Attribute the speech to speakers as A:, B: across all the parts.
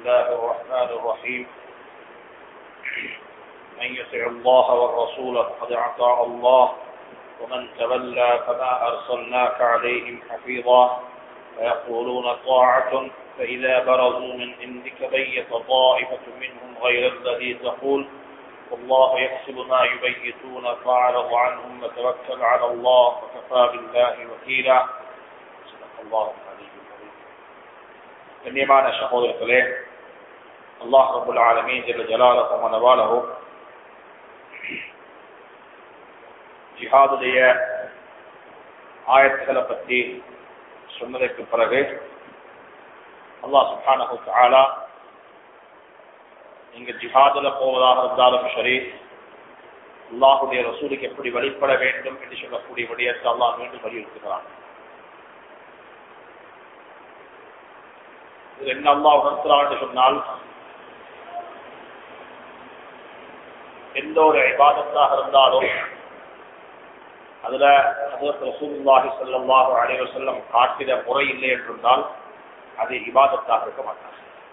A: الله الرحمن الرحيم من يطع الله والرسول فقد أطاع الله ومن تولى فما أرسلناك عليهم حفيظا ويقولون طاعة فإذا برزوا من عندك بيت طائفة منهم غير الذي تقول والله يحسب ما يبيتون فاعرض عنهم وتوكل على الله وكفى بالله وكيلا صدق الله العلي العظيم கண்ணியமான சகோதரர்களே அல்லாஹ் ரபுல் ஆலமீன் ஜெல ஜலாலஹு மனவாலஹு ஜிஹாதுடைய ஆயத்துகளை பற்றி சொன்னதற்கு பிறகு அல்லாஹ் சுப்ஹானஹு தஆலா நீங்க ஜிஹாதுல போவதாக இருந்தாலும் சரி அல்லாஹுடைய ரசூலுக்கு எப்படி வழிபட வேண்டும் என்று சொல்லக்கூடிய விடயத்தை அல்லாஹ் மீண்டும் வலியுறுத்துகிறான் இது என்ன அல்லாஹ் உணர்த்துறான் என்று சொன்னால் எந்த ஒரு இபாதத்தாக இருந்தாலும் அதுல ஹசரத் ரசூலுல்லாஹி ஸல்லல்லாஹு அலைஹி வஸல்லம் காட்டின முறை இல்லை என்றிருந்தால் அது இபாதத்தாக இருக்க மாட்டாங்க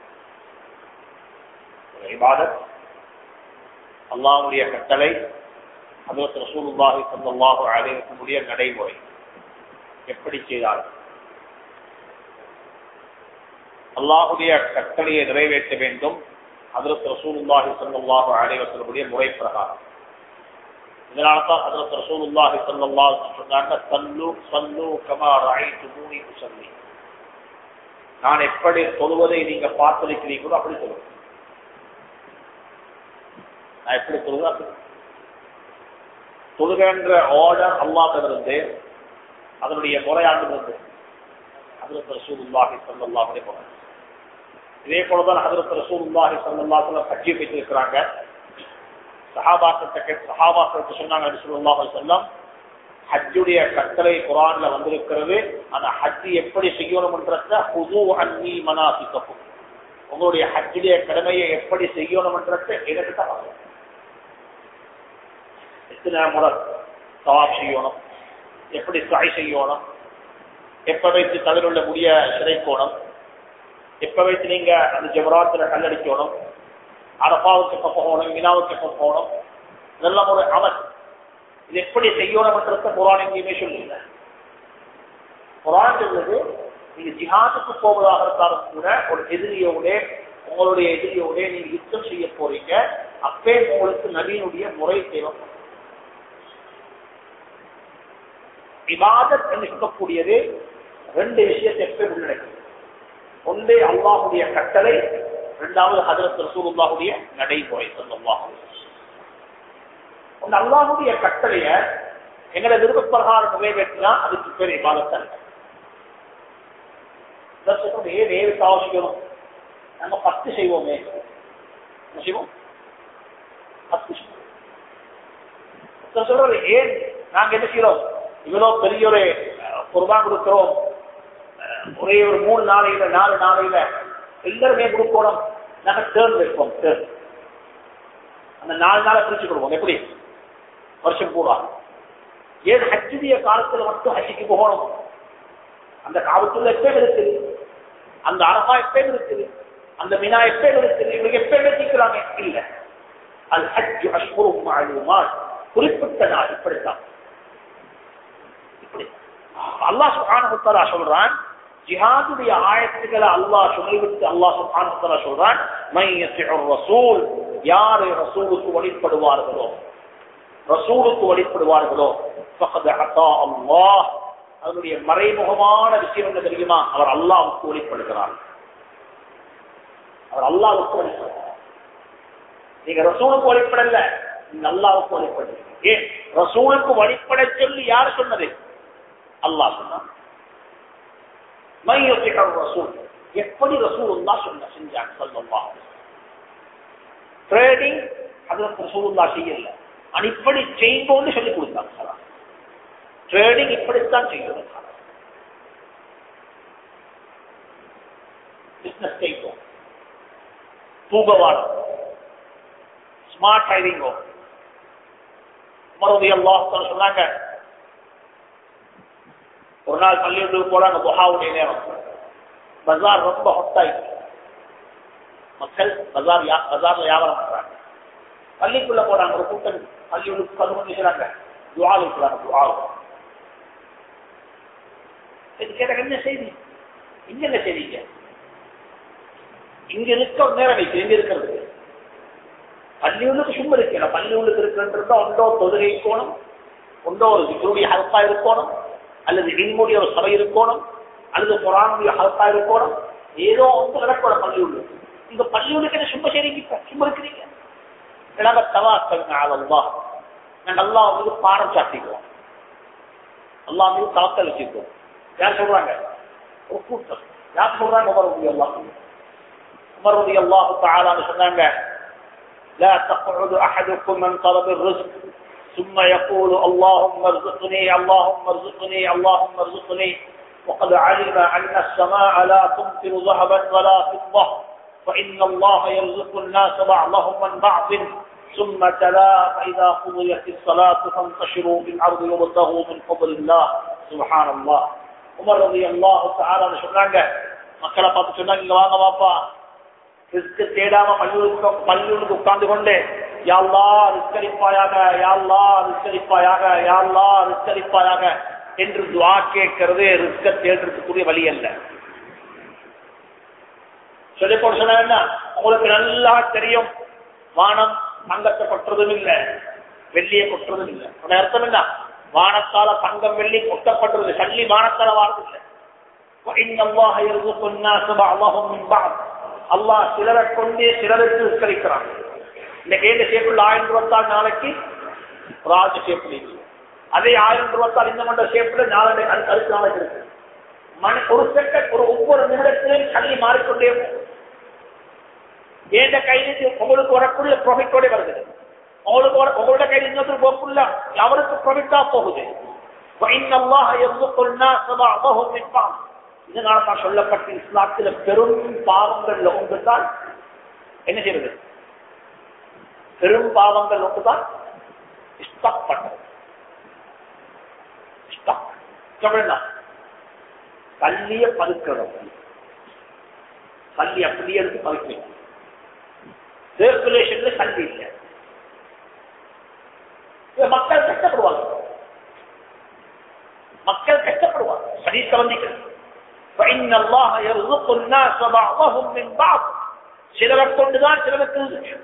A: இபாதத் அல்லாஹ்வுடைய கட்டளை ஹசரத் ரசூலுல்லாஹி ஸல்லல்லாஹு அலைஹி வஸல்லம் நடைமுறை எப்படி செய்தார் அல்லாஹுடைய கட்டளையை நிறைவேற்ற வேண்டும் ஹசரத் ரசூலுல்லாஹி ஸல்லல்லாஹு அலைஹி வஸல்லம் முறை பிரகாரம் இதனால தான் ஹசரத் ரசூலுல்லாஹி ஸல்லல்லாஹு அலைஹி சொன்னாங்க சல்லு சல்லு கமா ரஅய்துமூனி உஸல்லி நான் எப்படி தொழுவதை நீங்க பார்த்திருக்கிறீங்களோ அப்படி சொல்லுங்க நான் எப்படி தொழுக அப்படி தொழுகின்ற ஆர்டர் அல்லாஹிலிருந்து அதனுடைய முறையாண்டிலிருந்து ஹசரத் ரசூலுல்லாஹி ஸல்லல்லாஹு அலைஹி வஸல்லம் இதே போலதான் ஹசரத் ரசூலுல்லாஹி ஸல்லல்லாஹு அலைஹி வஸல்லம் ஹஜ்ஜி வைத்திருக்கிறாங்க சஹாபாக்கிட்ட சஹாபாக்களுக்கு சொன்னாங்க ரசூலுல்லாஹி அலைஹி வஸல்லம் ஹஜ்ஜுடைய கட்டளை குரான்ல வந்திருக்கிறது அந்த ஹஜ்ஜி எப்படி செய்யணும்ன்றத ஹுது அன்னி மனாசிக்கும் உங்களுடைய ஹஜ்ஜுடைய கடமையை எப்படி செய்யணும்ன்றத எனக்கு தான் எத்தனை முறை தவாப் செய்யணும் எப்படி சாய் செய்யணும் எப்ப வைத்து தவிர முடிய சிறைக்கோணும் எப்ப வைத்து நீங்க அந்த ஜபராத்துல கல்லடிக்கணும் அரபாவுக்கு எப்ப போகணும் வினாவுக்கு எப்ப போகணும் இதெல்லாம் ஒரு அமல் இது எப்படி செய்யணும்ன்றத குரான் எங்கேயுமே சொல்லுங்க குரான் சொல்லுது நீங்க ஜிஹாதுக்கு போவதாக இருந்தாலும் கூட ஒரு எதிரியோட உங்களுடைய எதிரியோட நீங்க யுத்தம் செய்ய போறீங்க அப்பே உங்களுக்கு நவீனுடைய முறை தேவைப்படும் இபாதத் என்று சொல்லக்கூடியது ரெண்டு விஷயத்தை எப்படி உள்ளடக்கும் ஒன்றே அல்லாஹுடைய கட்டளை இரண்டாவது ஹதரத் ரசூலுல்லாஹுடைய நடைமுறை சொல்லல்லாஹு அந்த அல்லாஹுடைய கட்டளைய எங்களை விருப்ப பிரகாரம் நிறைவேற்றினா அதுக்கு பேர் இபாதத் அல்ல ஏன் ஏழு அவசியம் நம்ம பத்து செய்வோமே என்ன செய்வோம் பத்து செய்வோம் சொல்றது ஏன் நாங்க என்ன செய்யறோம் இவ்வளவு பெரிய ஒரு குர்பான் கொடுக்கிறோம் ஒரே ஒரு மூணு நாளையில நாலு நாளையில எல்லாருமே கொடுக்கணும் நாங்க டேர்ன் வைப்போம் டேர்ன் அந்த நாலு நாளை பிரிச்சு கொடுப்போம் எப்படி வருஷம் பூரா ஏன் ஹஜ்ஜுடைய காலத்துல மட்டும் ஹஜ்ஜிக்கு போகணும் அந்த காலத்துல எப்பயும் இருக்குது அந்த அரபா எப்பயும் இருக்குது அந்த மினா எப்பயும் இருக்குது இவங்க எப்பயும் வச்சுக்கிறாங்க இல்ல அது ஹஜ் அஷ்புரும் மாழுமால் குறிப்பிட்ட நாள் இப்படித்தான் அல்லாஹ் சுகான சொல்றான் ஜிஹாதுடைய ஆயத்துக்களை அல்லாஹ் சொல்லிவிட்டு அல்லாஹ் சுகான சொல்றான் ரசூல் யாரு ரசூலுக்கு வழிபடுவார்களோ ரசூலுக்கு வழிபடுவார்களோ அல்லாஹ் அதனுடைய மறைமுகமான விஷயம் என்ன தெரியுமா அவர் அல்லாவுக்கு வழிபடுகிறார் அவர் அல்லாவுக்கு வழிபடுகிறார் நீங்க ரசூலுக்கு வழிபடல நீங்க அல்லாவுக்கு வழிபடுறீங்க ஏன் ரசூலுக்கு வழிபட சொல்லி யார் சொன்னது அல்லாஹ் சொன்னான் ரசூல் எப்படி ரசூலுல்லா சொன்ன செஞ்சாங்க சொல்லலாம் ட்ரேடிங் அதற்கு ரசூலுல்லா செய்யல ஆனா இப்படி செய்வோம்னு சொல்லி கொடுத்தாங்க ட்ரேடிங் இப்படித்தான் செய்யணும் பிசினஸ் செய்வோம் தூகவாடம் ஸ்மார்ட் டிரைவிங்கோ மறுபடி அல்லாஹ் சொன்னாங்க ஒரு நாள் பள்ளியூருக்கு போறாங்க துஹாவுடைய நேரம் பஜார் ரொம்ப ஹொட்டாயிடுச்சு மக்கள் பஜார் யா- பஜார்ல வியாபாரம் பண்றாங்க பள்ளிக்குள்ள போறாங்க ஒரு கூட்டம் பள்ளியுள்ளுக்கு பதினொன்று நிற்கிறாங்க துவால் இருக்கிறாங்க துவால் இது கேட்ட என்ன செய்தி இங்க என்ன செய்திங்க இங்க இருக்க ஒரு நேரம் வைக்க எங்க இருக்கிறது பள்ளியுள்ளுக்கு சும்மா இருக்கல பள்ளியுள்ளுக்கு இருக்கிறது ஒன்றோ தொழுகை இருக்கணும் ஒன்றோ ஒரு விக்ருடைய ஹல்கா இருக்கணும் அல்லது இன்முடைய ஒரு சபை இருக்கணும் அல்லது குரானுடைய ஹல்கா இருக்கணும் ஏதோ ஒன்று நடக்கணும் பள்ளியுள்ளுக்கு இந்த பள்ளியுள்ளுக்கு என்ன சும்மா செய்றீங்க சும்மா இருக்கிறீங்க நாங்க தவாக்கல் அல்லா நாங்க அல்லாஹ் மீது பாடம் சாட்டிக்குவோம் அல்லாஹ் மீது தாக்கல் வச்சுக்குவோம் யார் சொல்றாங்க ஒரு கூட்டம் யார் சொல்றாங்க உமர் ரதி அல்லாஹ் உமர் ரதி அல்லாஹ் தாலான்னு சொன்னாங்க لا تقعد أحدكم من طلب الرزق ثم يقول اللهم ارزقني اللهم ارزقني اللهم ارزقني وقد علم أن السماء لا تمطر ذهبا ولا فضة فإن الله يرزق الناس بعضهم من بعض ثم تلا فإذا قضيت الصلاة فانتشروا في الأرض وابتغوا من فضل الله سبحان الله عمر رضي الله تعالى சொன்னாங்க மக்களை பார்த்து சொன்னாங்க இங்க வாங்க வாப்பா ரிஸ்க் தேடாம பள்ளியூருக்கு பள்ளியூருக்கு உட்கார்ந்து கொண்டு யாழ்லா ரிஸ்கரிப்பாயாக யாழ்லா ரிஸ்கரிப்பாயாக யாழ்லா ரிஸ்கரிப்பாயாக என்று துவா கேட்கிறது ரிஸ்க தேடுறதுக்குரிய வழி அல்ல சொல்லி போட்டு சொன்ன என்ன உங்களுக்கு நல்லா தெரியும் வானம் தங்கத்தை கொட்டுறதும் இல்லை வெள்ளியை கொட்டுறதும் இல்லை உடைய அர்த்தம் என்ன வானத்தால தங்கம் வெள்ளி கொட்டப்படுறது சல்லி வானத்தால வாரது இல்லை وإن الله يرزق الناس بعضهم من بعض அல்லாஹ் சிலரை கொண்டே சிலருக்கு விஸ்கரிக்கிறான் இன்னைக்கு ஏழு ஷேப்புள்ள ஆயிரம் ரூபாத்தால் நாளைக்கு ராஜ ஷேப்ல இருக்கு அதே ஆயிரம் ரூபாத்தால் இந்த மண்ட ஷேப்ல நாளை அடுத்த நாளைக்கு இருக்கு மணி ஒரு செகண்ட் ஒரு ஒவ்வொரு நிமிடத்திலும் தள்ளி மாறிக்கொண்டே போகும் ஏந்த கைது உங்களுக்கு வரக்கூடிய ப்ராஃபிட்டோட வருது உங்களுக்கு வர உங்களோட கைது இன்னொரு போக்குள்ள அவருக்கு ப்ராஃபிட்டா போகுது وإن الله يرزق الناس بعضهم من بعض இதனால தான் சொல்லப்பட்ட இஸ்லாத்துல பெரும் பாவங்கள்ல ஒன்றுதான் என்ன செய்வது பெரும் பாவங்கள் ஒன்றுதான் ஸ்டாப் பண்றது ஸ்டாப் சொல்லுங்க கல்லிய பதுக்கிறது கல்லி அப்படியே எடுத்து பதுக்கணும் சர்க்குலேஷன்ல கல்வி இல்லை இது மக்கள் கஷ்டப்படுவாங்க மக்கள் கஷ்டப்படுவாங்க சரீக்க வந்திக்கிறது فإن الله يرزق الناس بعضهم من بعض சிலரை கொண்டுதான் சிலருக்கு ரிஸ்க்.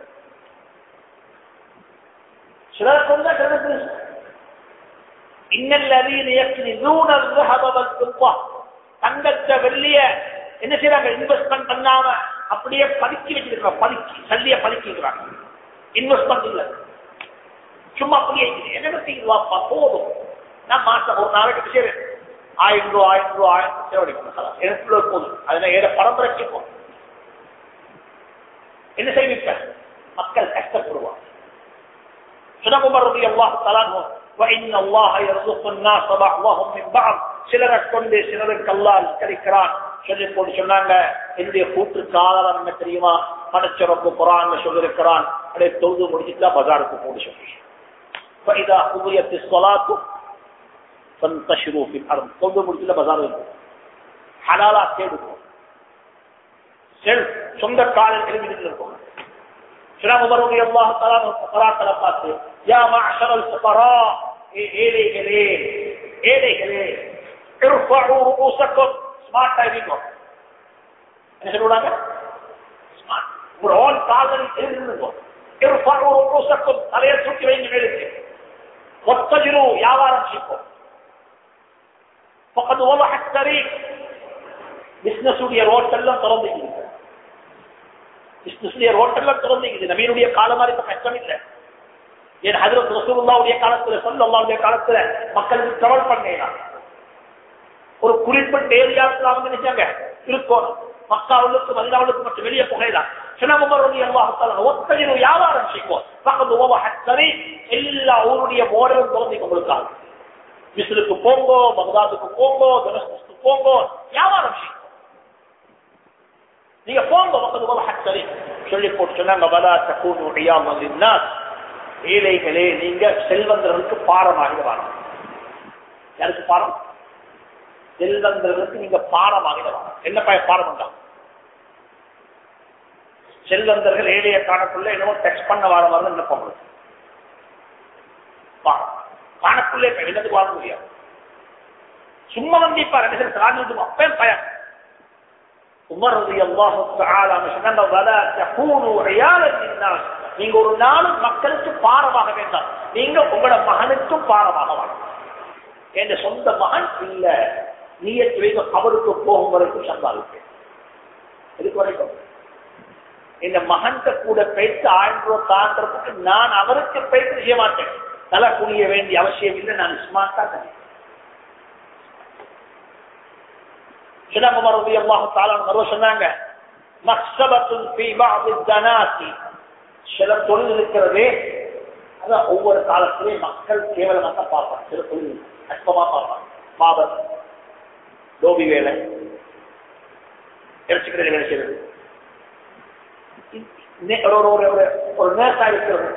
A: சிலரை கொண்டுதான் சிலருக்கு ரிஸ்க். إن الذين يكنزون الذهب والفضة தங்கத்தை வெள்ளிய என்ன செய்யறாங்க இன்வெஸ்ட்மெண்ட் பண்ணாம அப்படியே பதுக்கி வச்சிருக்காங்க பதுக்கி சல்லிய பதுக்கி இருக்கிறாங்க இன்வெஸ்ட்மெண்ட் இல்ல சும்மா அப்படியே இருக்குது. என்ன செய்யுவாப்பா போதும் நான் மாசம் ஒரு நாளைக்கு சரி ஆயிரம் ரூபா ஆயிரம் ரூபா ஆயிரம் ரூபா செலவழிக்கணும் எனக்குள்ள போதும் அதுல ஏற பரம்பரைக்கு போதும் என்ன செய்வீங்க மக்கள் கஷ்டப்படுவாங்க சுனகுமர் ரதி அல்லாஹ் தலானு وإن الله يرزق الناس بعضهم من بعض சிலரை கொண்டு சிலருக்கு அல்லாஹ் கிடைக்கிறான் சொல்லி போட்டு சொன்னாங்க என்னுடைய கூற்று காலம் என்ன தெரியுமா படைச்சரப்பு குரான் சொல்லியிருக்கிறான் அப்படியே தொழுது முடிச்சுட்டா பஜாருக்கு போட்டு சொல்லி فإذا قضيت الصلاة فانتشروا في الارض தொழுது முடிச்சுல பஜார் இருக்கும் ஹலாலா தேடுவோம் செல் சொந்த காலில் எழுதி இருக்கும் شراب مرضي الله تعالى فقراء تلقات يا معشر الفقراء ஏழைகளே ஏழைகளே ارفعوا رؤوسكم ஸ்மார்ட் ஆகிக்கோ என்ன சொல்லுவாங்க ஸ்மார்ட் உங்களோட ஓன் காதல் எழுதிருந்தோம் ارفعوا رؤوسكم தலையை தூக்கி வைங்க மேலுக்கு واتجروا வியாபாரம் செய்வோம் فقد وضح الطريق பிசினஸ் உடைய ரோட்டெல்லாம் திறந்துக்கிறது பிசினஸ் ரோட்டெல்லாம் திறந்துக்கிறது நவீனுடைய காலம் மாதிரி இப்ப கஷ்டம் இல்லை ஏன் ஹஜரத் ரசூலுல்லாவுடைய காலத்துல சொல்லல்லாவுடைய காலத்துல மக்களுக்கு டிராவல் பண்ணலாம் ஒரு குறிப்பிட்ட ஏரியாவுக்கு அவங்க நினைச்சாங்க இருக்கணும் மக்காவுக்கு மதினாவுக்கு மட்டும் வெளியே புகையலாம் சினமுமருடைய ஒத்தகைய வியாபாரம் செய்வோம் பக்கத்து ஓவஹரி எல்லா ஊருடைய போர்டரும் திறந்து உங்களுக்காக மிஸ்ருக்கு போங்கோ பகதாதுக்கு போங்கோ தனஸ்துக்கு போங்கோ வியாபாரம் செய்யும் நீங்க போங்க மக்கள் ஓவஹரி சொல்லி போட்டு சொன்னாங்க பலா தக்கூன் உடையாமல் ஏழைகளே நீங்க செல்வந்தர்களுக்கு பாரமாக வாங்க யாருக்கு பாரம் செல்வந்தர்களுக்கு நீங்க பாரமாக வாங்க என்ன பாய பாரம் உண்டா செல்வந்தர்கள் ஏழைய காணக்குள்ள என்னவோ டெக்ஸ்ட் பண்ண வாழ வரணும் என்ன பண்ணுறது காணக்குள்ளே என்னது வாழ முடியாது சும்மா வந்து இப்ப ரெண்டு சார்ந்து அப்பே பயம் உமர் ரலியல்லாஹு தஆலா சொன்னாங்க வலா தகூனு ரியாலன் லின்னாஸ் நீங்க ஒரு நாளும் மக்களுக்கு பாரமாக வேண்டாம் நீங்க உங்களோட மகனுக்கும் பாரமாக வாழணும் என் சொந்த மகன் இல்ல நீயத்து வைக்க அவருக்கு போகும் வரைக்கும் சம்பாதிப்பேன் இதுக்கு வரைக்கும் இந்த மகன்கிட்ட கூட பேச்சு ஆயிரம் ரூபாய் தாண்டறதுக்கு நான் அவருக்கு பேச்சு செய்ய மாட்டேன் தலை குனிய வேண்டிய அவசியம் இல்லை நான் ஸ்மார்ட்டா தனி சொன்னாங்க சில தொழில் இருக்கிறதே அதான் ஒவ்வொரு காலத்திலேயும் மக்கள் கேவலமாக பார்ப்பாங்க சில தொழில் அற்பமா பார்ப்பாங்க பாபர் லோபி வேலை இறைச்சிக்கிறது வேலை செய்யறது ஒரு நேசா இருக்கிறது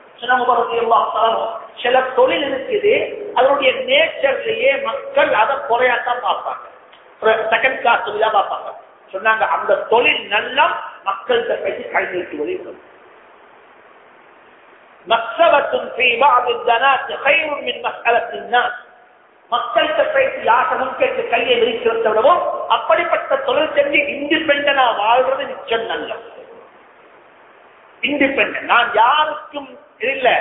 A: சில தொழில் இருக்குது அதனுடைய நேச்சர்லயே மக்கள் அதை குறையாத்தான் பார்ப்பாங்க செகண்ட் கிளாஸ் தொழிலா பார்ப்பாங்க சொன்னாங்க அந்த தொழில் நல்லா மக்கள்கிட்ட பேசி கை நீட்டுவதை மக்சவத்தும் மக்கள்கிட்ட பேசி யாசகம் கேட்டு கையை விரிக்கிறத விடவும் அப்படிப்பட்ட தொழில் செஞ்சு இண்டிபெண்டனா வாழ்றது நிச்சயம் நல்ல இண்டிபெண்ட் நான் யாருக்கும் இல்ல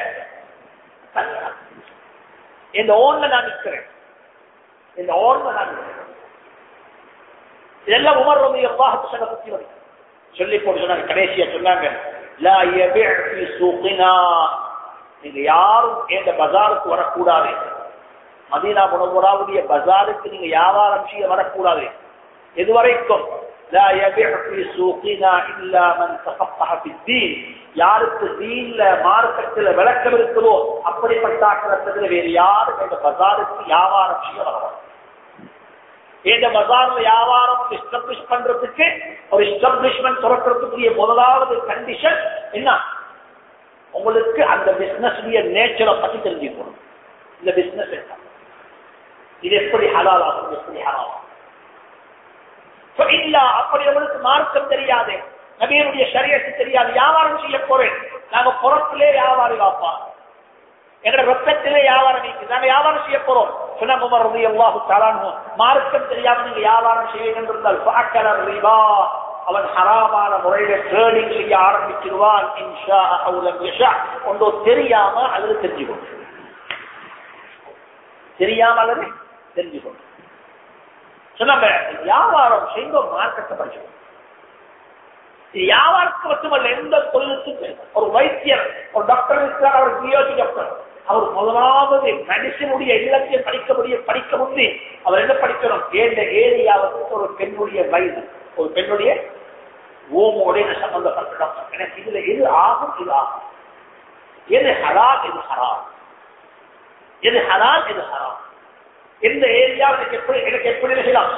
A: இந்த ஓன்ல நான் நிற்கிறேன் இந்த ஓன்ல நான் நிற்கிறேன் இதெல்லாம் உமர் ரவி அல்லாஹத்து சொல்ல பத்தி வரும் சொல்லி போட்டு சொன்னாங்க கடைசியா சொன்னாங்க நீங்க யாரும் எந்த பஜாருக்கு வரக்கூடாது மதீனா முனவராவுடைய பஜாருக்கு நீங்க வியாபாரம் செய்ய வரக்கூடாது எதுவரைக்கும் யாருக்கு தீன்ல மார்க்கத்தில் விளக்கம் இருக்குதோ அப்படிப்பட்ட ஆக்கிரத்தில் வேறு யாரும் எங்க பஜாருக்கு வியாபாரம் செய்ய வரணும் இந்த பஜார்ல வியாபாரம் எஸ்டாப்ளிஷ் பண்றதுக்கு ஒரு எஸ்டாப்ளிஷ்மெண்ட் துறக்கிறதுக்குரிய முதலாவது கண்டிஷன் என்ன உங்களுக்கு அந்த பிசினஸ் நேச்சரை பத்தி தெரிஞ்சுக்கணும் இந்த பிசினஸ் என்ன இது எப்படி ஹலால் ஆகும் எப்படி ஹலால் இல்ல அப்படி உங்களுக்கு மார்க்கம் தெரியாது நபியனுடைய சரியத்து தெரியாது வியாபாரம் செய்ய போறேன் நாங்க புறத்திலே வியாபாரி வாப்பா எங்க ரத்தத்திலே வியாபாரம் நீக்கு நாங்க வியாபாரம் செய்ய போறோம் மார்க்கம் தெரியாம நீங்க வியாபாரம் செய்ய என்றிருந்தால் பாக்கலர் ரிபா அவன் ஹராமான முறையில ட்ரேடிங் செய்ய ஆரம்பிச்சிருவான் இன்ஷா அவுலம் யஷா ஒன்றோ தெரியாம அதுல தெரிஞ்சுக்கணும் தெரியாம அல்லது தெரிஞ்சுக்கணும் சொன்னாங்க வியாபாரம் செய்த மார்க்கத்தை படிச்சுக்கணும் வியாபாரத்துக்கு மட்டுமல்ல எந்த தொழிலுக்கும் ஒரு வைத்தியர் ஒரு டாக்டர் இருக்கிறார் அவர் பியோஜி டாக்டர் அவர் முதலாவது மெடிசினுடைய இல்லத்தையும் படிக்க முடிய படிக்க முந்தி அவர் என்ன படிக்கணும் ஏந்த ஏரியாவுக்கு ஒரு பெண்ணுடைய வயது ஒரு பெண்ணுடைய ஓமோடைய சம்பந்தப்பட்ட டாக்டர் எனக்கு இதுல எது ஆகும் இது ஆகும் எது ஹலால் எது ஹராம் எது ஹலால் எது ஹராம் எந்த ஏரியா எனக்கு எப்படி எனக்கு எப்படி செய்யலாம்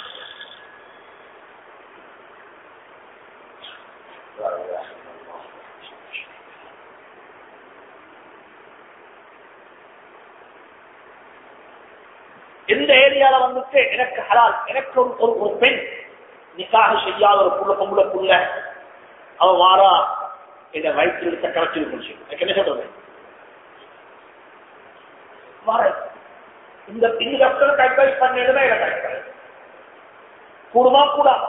A: எந்த ஏரியால வந்துட்டு எனக்கு ஹலால் எனக்கு ஒரு ஒரு- ஒரு பெண் நிக்காக செய்யாத ஒரு புள்ள பொம்பளை புள்ள அவ வாரா இந்த வயிற்று இருக்க கரைச்சி முடிச்சு எனக்கு என்ன சொல்றது வார இந்த இந்த டாக்டர் அட்வைஸ் பண்ணிடுதான் எனக்கு அட்வைஸ் கூடுமா கூடாமா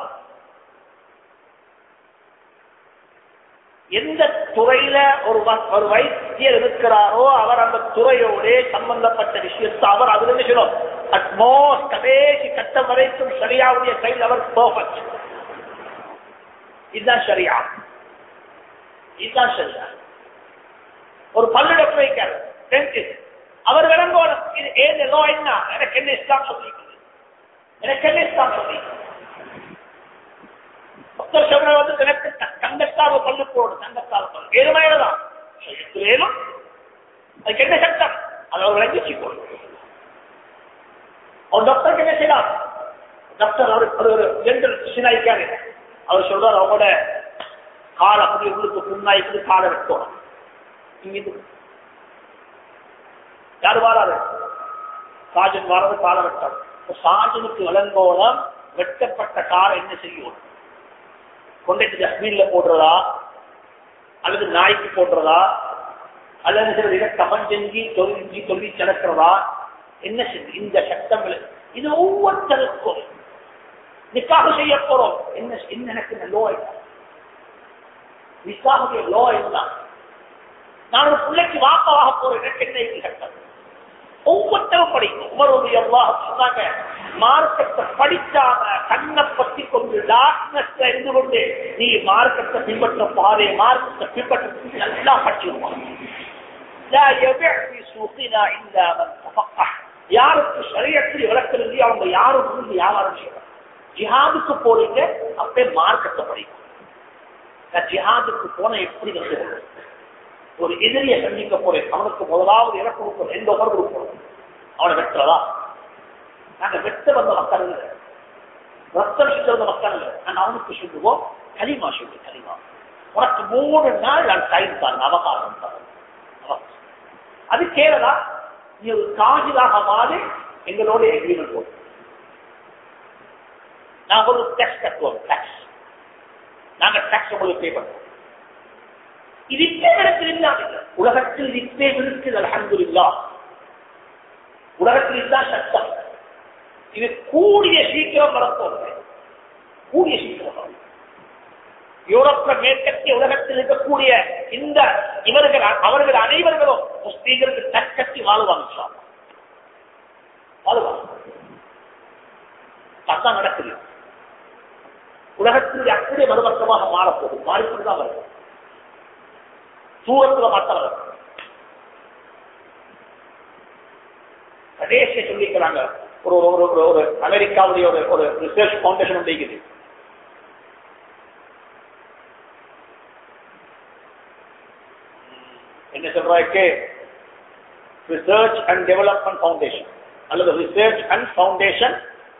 A: எந்த துறையில ஒரு வ- ஒரு வைத்தியர் இருக்கிறாரோ அவர் அந்த துறையோட சம்பந்தப்பட்ட விஷயத்தை அவர் அதுல என்ன சொல்லணும் அட்மோஸ்ட் கடைசி கட்டம் வரைக்கும் சரியாவுடைய கையில் அவர் பர்ஃபெக்ட் இதுதான் சரியா இதுதான் சரியா ஒரு பல்லு டாக்டர் வைக்கார் டென்டிஸ்ட் அவர் விளங்கோணும் இது ஏது லோ என்ன எனக்கு என்ன இஸ்லாம் சொல்லிக்குது எனக்கு என்ன இஸ்லாம் சொல்லிக்குது டாக்டர் சொல்ற வந்து எனக்கு தங்கத்தாவு பல்லு போடு தங்கத்தாவு பல்லு ஏழுமையிலதான் ஏழும் அதுக்கு என்ன சட்டம் அதை அவர் விளங்கிச்சு போடும் அவர் டாக்டருக்கு என்ன செய்யலாம் டாக்டர் அவர் ஒரு ஒரு ஜென்டல் சினாய்க்காரு அவர் சொல்றாரு அவங்களோட கால் அப்படி உள்ளுக்கு புண்ணாய்க்கு காலை வெட்டணும் இங்க இது யாரு வாராரு சாஜன் வாரது காலை வெட்டணும் சாஜனுக்கு விளங்கோணம் வெட்டப்பட்ட காலை என்ன செய்யும் கொண்டு டஸ்ட்பின்ல போடுறதா அல்லது நாய்க்கு போடுறதா அல்லது சில இதை கமன் செஞ்சு தொழில் தொழில் கிடக்கிறதா என்ன செஞ்சு இந்த சட்டங்கள் இது ஒவ்வொருத்தருக்கும் நிக்காக செய்ய போறோம் என்ன என்ன எனக்கு இந்த லோ நிக்காக லோ என்ன நான் ஒரு பிள்ளைக்கு வாப்பாக போறேன் எனக்கு என்ன இது சட்டம் ஒவ்வொருத்தரும் படிக்கும் உமருடைய சொன்னாங்க மார்க்கத்தை படிச்சாங்க கண்ணை பத்தி கொண்டு டார்க்னஸ் இருந்து கொண்டு நீ மார்க்கத்தை பின்பற்ற பாரு மார்க்கத்தை பின்பற்ற நல்லா படிச்சிருவாங்க யாருக்கு சரியத்தில் விளக்கிறது அவங்க யாரும் இருந்து வியாபாரம் செய்யறாங்க ஜிஹாதுக்கு போறீங்க அப்பே மார்க்கத்தை படிக்கும் நான் ஜிஹாதுக்கு போன எப்படி வந்து ஒரு எதிரியை சந்திக்க போறேன் அவனுக்கு முதலாவது இடம் கொடுக்கணும் எந்த உணர்வு கொடுக்கணும் அவனை வெட்டுறதா நாங்க வெட்ட வந்த மக்கள் இல்லை ரத்தம் சுத்த வந்த மக்கள் இல்லை நாங்க அவனுக்கு சொல்லுவோம் கலிமா சொல்லு கலிமா உனக்கு மூணு நாள் நான் டைம் தான் அவகாசம் தான் அது கேளதா நீ ஒரு காஜிலாக மாறி எங்களோட எக்ரிமெண்ட் போடும் நாங்க ஒரு டேக்ஸ் கட்டுவோம் டேக்ஸ் நாங்க டேக்ஸ் உங்களுக்கு பே பண்ணுவோம் இது இப்பே இல்லாமல் உலகத்தில் இப்பே இருக்குது அலமதுல்லா உலகத்தில் இதுதான் சட்டம் இது கூடிய சீக்கிரம் வரப்போகுது கூடிய சீக்கிரம் வரும் யூரோப்ல மேற்கத்திய உலகத்தில் இருக்கக்கூடிய இந்த இவர்கள் அவர்கள் அனைவர்களும் முஸ்லீம்களுக்கு தற்கட்டி வாழ்வாங்க வாழ்வாங்க அதான் நடக்குது உலகத்தில் அப்படியே மறுபக்கமாக மாறப்போகுது மாறிக்கொண்டுதான் வருது தூரத்துல மாற்றவர் கடைசிய சொல்லிக்கிறாங்க ஒரு ஒரு ஒரு ஒரு அமெரிக்காவுடைய ஒரு ஒரு ரிசர்ச் பவுண்டேஷன் ஒன்று இருக்குது என்ன சொல்றாக்கு ரிசர்ச் அண்ட் டெவலப்மெண்ட் ஃபவுண்டேஷன் அல்லது research and foundation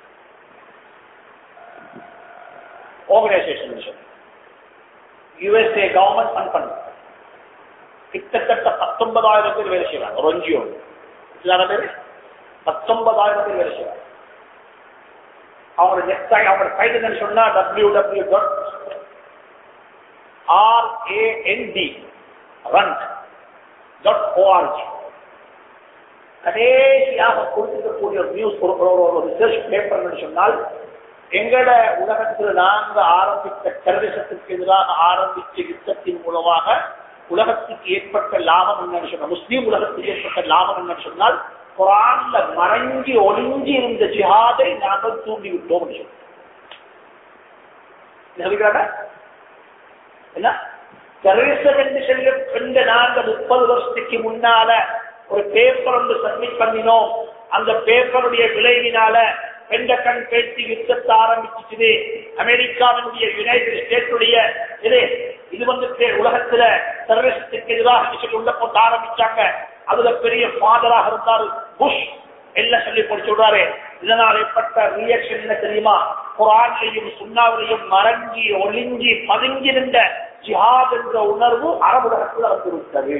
A: organisation USA government fund பண்ணு கிட்டத்தட்ட பத்தொன்பதாயிரம் பேர் வேலை செய்யறாங்க ஒரு என்ஜிஓ இல்லாத பேர் பத்தொன்பதாயிரம் பேர் வேலை செய்யறாங்க அவங்களோட வெப்சைட் அவங்களோட சைட் என்னன்னு சொன்னா W W dot RAND run dot ORG கடைசியாக கொடுத்திருக்கக்கூடிய ஒரு நியூஸ் ஒரு ரிசர்ச் பேப்பர் சொன்னால் எங்கட உலகத்தில் நாங்க ஆரம்பித்த டெரரிசத்துக்கு எதிராக ஆரம்பித்த யுத்தத்தின் மூலமாக உலகத்துக்கு ஏற்பட்ட லாபம் என்னன்னு சொன்ன முஸ்லீம் உலகத்துக்கு ஏற்பட்ட லாபம் என்னன்னு சொன்னால் குரான்ல மறைஞ்சி ஒளிஞ்சி இருந்த ஜிஹாதை நாங்கள் தூண்டி விட்டோம் என்ன டெரரிசம் என்று சொல்லி நாங்க முப்பது வருஷத்துக்கு முன்னால ஒரு பேப்பர் ஒன்று சப்மிட் பண்ணினோம் அந்த பேப்பருடைய விளைவினால பெண்டகன் பேச்சு யுத்தத்தை ஆரம்பிச்சுது அமெரிக்காவினுடைய யுனைடெட் ஸ்டேட்டுடைய இது இது வந்து உலகத்துல டெரரிஸ்டுக்கு எதிராக சொல்லி உள்ள போட்டு ஆரம்பிச்சாங்க அதுல பெரிய ஃபாதராக இருந்தார் புஷ் எல்லாம் சொல்லி போட்டு சொல்றாரு இதனால் ஏற்பட்ட ரியாக்ஷன் என்ன தெரியுமா குரான்லையும் சுண்ணாவிலையும் மறைஞ்சி ஒளிஞ்சி பதுங்கி நின்ற ஜிஹாத் என்ற உணர்வு அரபுலகத்தில் வந்துவிட்டது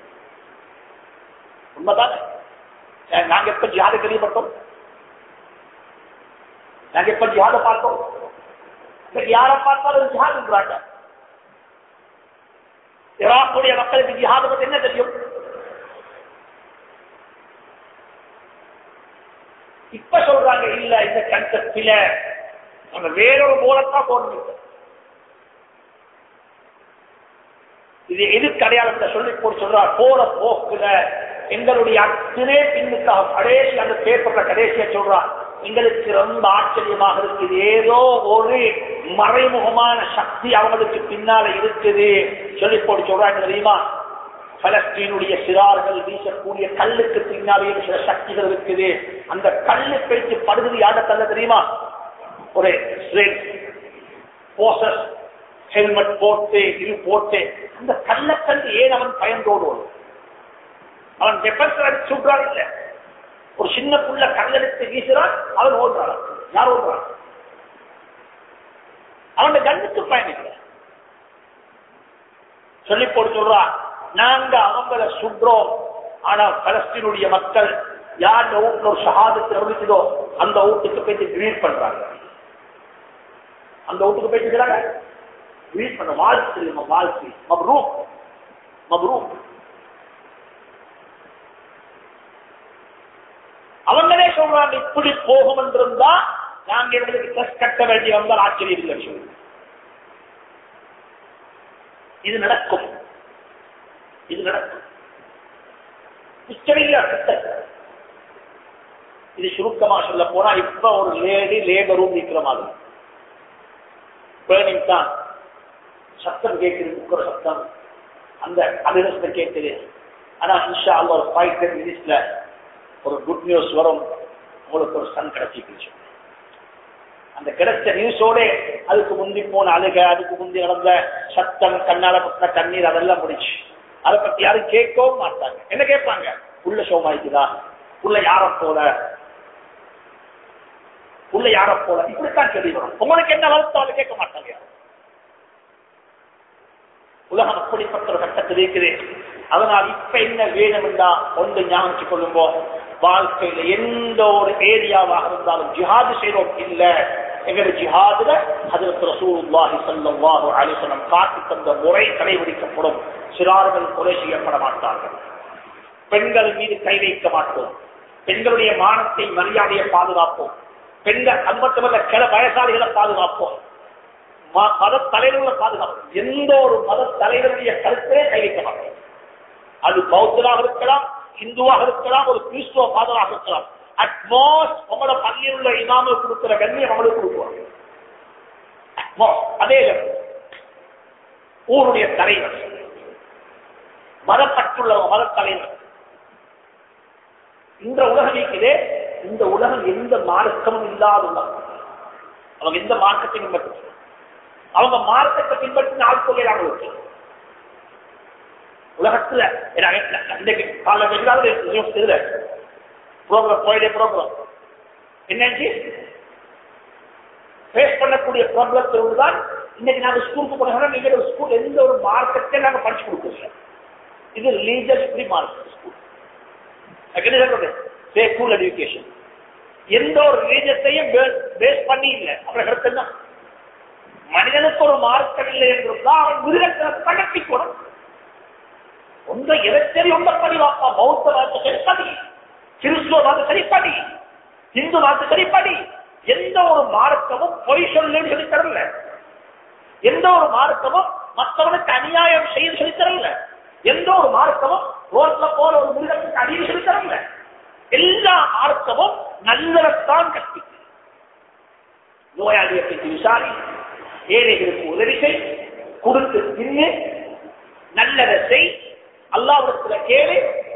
A: உண்மைதான் நாங்க எப்ப ஜிஹாதை கேள்விப்பட்டோம் நாங்க எப்ப ஜிஹாத பார்த்தோம் யார பார்த்தாலும் ஜிஹாதுன்றாங்க ஈராக்குடைய மக்களுக்கு ஜிஹாத பத்தி என்ன தெரியும் இப்ப சொல்றாங்க இல்ல இந்த கன்செப்டில நம்ம வேறொரு மூலத்தான் போடணும் இது எதுக்கு அடையாளத்தை சொல்லி போட்டு சொல்றார் போற போக்குல எங்களுடைய அத்தனை பின்னுக்காக கடைசி அந்த பேப்பர்ல கடைசியா சொல்றான் எங்களுக்கு ரொம்ப ஆச்சரியமாக இருக்குது ஏதோ ஒரு மறைமுகமான சக்தி அவங்களுக்கு பின்னால இருக்குது சொல்லி போட்டு சொல்றாங்க தெரியுமா பலஸ்தீனுடைய சிறார்கள் வீசக்கூடிய கல்லுக்கு பின்னாலே சில சக்திகள் இருக்குது அந்த கல்லு பேச்சு படுகிறது யார கல்ல தெரியுமா ஒரு போசஸ் ஹெல்மெட் போட்டு இது போட்டு அந்த கள்ளக்கல் ஏன் அவன் பயந்தோடு அவன் வெப்பத்தில் அடிச்சு சுடுறான் இல்ல ஒரு சின்ன புள்ள கல்லெடுத்து வீசுறான் அவன் ஓடுறான் யார் ஓடுறான் அவன் கண்ணுக்கு பயணிக்கல சொல்லி போட்டு சொல்றான் நாங்க அவங்கள சுடுறோம் ஆனா பலஸ்தீனுடைய மக்கள் யார் வீட்டுல ஒரு சகாதத்தை அறிவிச்சதோ அந்த வீட்டுக்கு போயிட்டு கிரீட் பண்றாங்க அந்த வீட்டுக்கு போயிட்டு ரீட் பண்ண வாழ்த்து தெரியுமா வாழ்த்து மப்ரூக் மப்ரூக் அவங்களே சொல்றாங்க இப்படி போகும் என்றிருந்தா நாங்க எங்களுக்கு டெஸ்ட் கட்ட வேண்டிய வந்தால் ஆச்சரியம் இல்லை சொல்லு இது நடக்கும் இது நடக்கும் இஷ்டமில்லை இது சுருக்கமா சொல்ல போனா இப்ப ஒரு லேடி லேபரும் நிக்கிற மாதிரி பேர்னிங் தான் சத்தம் கேட்குது குக்கிற சத்தம் அந்த அபிரசத்தை கேட்குது ஆனா இன்ஷா அல்லா ஒரு ஃபைவ் டென் மினிட்ஸ்ல ஒரு குட் நியூஸ் வரும் உங்களுக்கு ஒரு சன் கிடைச்சிக்கிச்சு அந்த கிடைச்ச நியூஸோட அதுக்கு முந்தி போன அழுக அதுக்கு முந்தி நடந்த சத்தம் கண்ணால பத்தின தண்ணீர் அதெல்லாம் முடிச்சு அதை பத்தி யாரும் கேட்கவும் மாட்டாங்க என்ன கேட்பாங்க உள்ள சோமாய்க்குதா உள்ள யார போல உள்ள யார போல இப்படித்தான் சொல்லி வரும் உங்களுக்கு என்ன வளர்த்தோ அதை கேட்க மாட்டாங்க யாரும். உலகம் அப்படிப்பட்ட ஒரு கட்டத்தில் இருக்குது அதனால் இப்ப என்ன வேணும் என்றா ஒன்று ஞாபகம் கொள்ளும்போ வாழ்க்கையில எந்த ஒரு ஏரியாவாக இருந்தாலும் ஜிஹாது செய்யறோம் இல்ல எங்களுடைய ஜிஹாதுல ஹஜரத் ரசூலுல்லாஹி ஸல்லல்லாஹு அலைஹி வஸல்லம் காட்டி தந்த முறை கடைபிடிக்கப்படும் சிறார்கள் கொலை செய்யப்பட மாட்டார்கள் பெண்கள் மீது கை வைக்க மாட்டோம் பெண்களுடைய மானத்தை மரியாதையை பாதுகாப்போம் பெண்கள் அது மட்டுமல்ல சில வயசாளிகளை பாதுகாப்போம் ம- மத தலைவர்களை பாதுகாப்போம் எந்த ஒரு மத தலைவருடைய கருத்திலே கை வைக்க மாட்டோம் அது பௌத்தராக இருக்கலாம் இந்துவாக இருக்கலாம் ஒரு கிறிஸ்துவ பாதராக இருக்கலாம் அட்மோஸ்ட் உங்களோட பள்ளியில் உள்ள இமாம கொடுக்கிற கண்ணியம் அவங்களுக்கு கொடுக்குவாங்க At most. அதே level. ஊருடைய தலைவர் மதப்பட்டுள்ள மத தலைவர் இந்த உலகம் இருக்கிறே இந்த உலகம் எந்த மார்க்கமும் இல்லாத உலகம் அவங்க எந்த மார்க்கத்தை பின்பற்ற அவங்க மார்க்கத்தை பின்பற்றி நாள் கொள்ளையாக இருக்கு உலகத்துல இன்றைக்கு கால வெகுதாவது ப்ரோக்ராம் போயிடே ப்ரோக்ராம் என்னாச்சு ஃபேஸ் பண்ணக்கூடிய ப்ராப்ளத்தில் தான் இன்னைக்கு நாங்க ஸ்கூலுக்கு போனோம்னா நீங்க ஒரு ஸ்கூல் எந்த ஒரு மார்க்கத்தை நாங்க படிச்சு கொடுக்குறோம் இது ரிலீஜியஸ் ஃப்ரீ மார்க்கெட் ஸ்கூல் என்ன சொல்றது ஸ்கூல் எஜுகேஷன் எந்த ஒரு ரிலீஜத்தையும் பேஸ் பண்ணி இல்லை அப்புறம் கருத்து என்ன மனிதனுக்கு ஒரு மார்க்கம் இல்லை என்றிருந்தால் அவன் மிருகத்தை கடத்திக்கணும் ஒன்றை எதை சரி ஒன்றை படி வாப்பா பௌத்த வார்த்தை சரிப்படி கிறிஸ்துவ வார்த்தை சரிப்படி இந்து வார்த்தை சரிப்படி எந்த ஒரு மார்க்கமும் பொய் சொல்லுன்னு சொல்லி தரல எந்த ஒரு மார்க்கமும் மற்றவனுக்கு அநியாயம் செய்ய சொல்லி தரல எந்த ஒரு மார்க்கமும் ரோட்ல போல ஒரு மிருகத்துக்கு அடியை சொல்லி தரல எல்லா மார்க்கமும் நல்லதான் கற்பிக்கும் நோயாளியை பற்றி விசாரி ஏழைகளுக்கு உதவி செய் கொடுத்து தின்னு நல்லதை செய் அல்லாவிடத்துல கேளு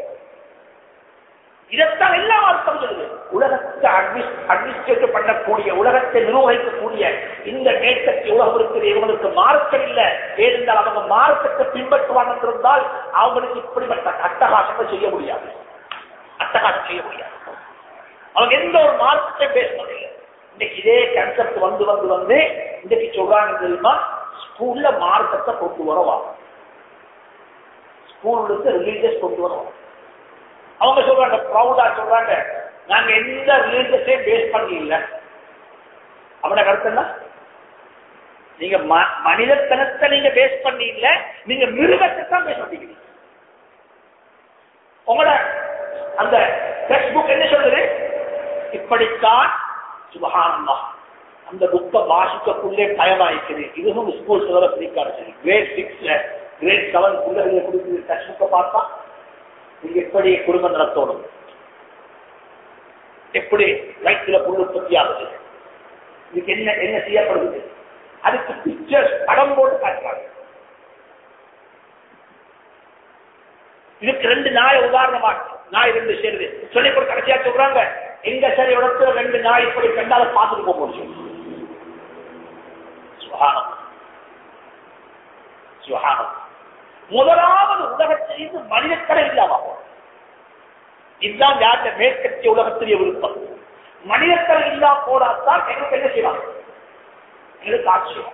A: இதைத்தான் எல்லா அர்த்தம் சொல்லுது உலகத்தை அட்மினிஸ்ட்ரேட் பண்ணக்கூடிய உலகத்தை நிர்வகிக்கக்கூடிய இந்த மேற்கத்திய உலகம் இருக்கிற இவங்களுக்கு மார்க்கம் இல்லை ஏனென்றால் அவங்க மார்க்கத்தை பின்பற்றுவாங்க இருந்தால் அவங்களுக்கு இப்படிப்பட்ட அட்டகாசத்தை செய்ய முடியாது அட்டகாசம் செய்ய முடியாது அவங்க எந்த ஒரு மார்க்கத்தை பேசணும் இன்னைக்கு இதே கன்செப்ட் வந்து வந்து வந்து இன்னைக்கு சொல்றாங்க தெரியுமா ஸ்கூல்ல மார்க்கத்தை கொண்டு வரவாங்க ஸ்கூலுக்கு ரிலீஜியஸ் கொண்டு வருவோம் அவங்க சொல்றாங்க ப்ரௌடா சொல்றாங்க நாங்க எந்த ரிலீஜியஸையும் பேஸ் பண்ணி இல்ல அவன கருத்து என்ன நீங்க ம- மனிதத்தனத்தை நீங்க பேஸ் பண்ணி இல்ல நீங்க மிருகத்தை தான் பேஸ் பண்ணிக்கிறீங்க உங்களோட அந்த டெக்ஸ்ட் புக் என்ன சொல்லுது இப்படித்தான் சுபகானந்தா அந்த புக்கை வாசிக்கக்குள்ளே பயமாயிக்குது இதுவும் ஸ்கூல் சிலரை பிடிக்காது சரி கிரேட் சிக்ஸ்ல கிரேட் செவன் பிள்ளைகளை கொடுக்குது டெக்ஸ்ட் புக்கை பார்த்தா நீங்க எப்படி குடும்பம் நடத்தணும் எப்படி வயிற்றுல புல் உற்பத்தி ஆகுது இதுக்கு என்ன என்ன செய்யப்படுது அதுக்கு பிக்சர்ஸ் படம் போட்டு காட்டுறாங்க இதுக்கு ரெண்டு நாய் உதாரணமா நாய் ரெண்டு சேருது சொல்லி போட்டு கடைசியா சொல்றாங்க எங்க சரி இடத்துல ரெண்டு நாய் இப்படி கண்டால பார்த்துட்டு போக முடியும் சுகானம் சுகானம் முதலாவது உலகத்திலிருந்து மனிதக்கடை இல்லாம போகும். இதுதான் யார்கிட்ட மேற்கத்திய உலகத்திலேயே விருப்பம் மனிதக்கடை இல்லாம போடாதான் எங்களுக்கு என்ன செய்வாங்க எங்களுக்கு ஆட்சியம்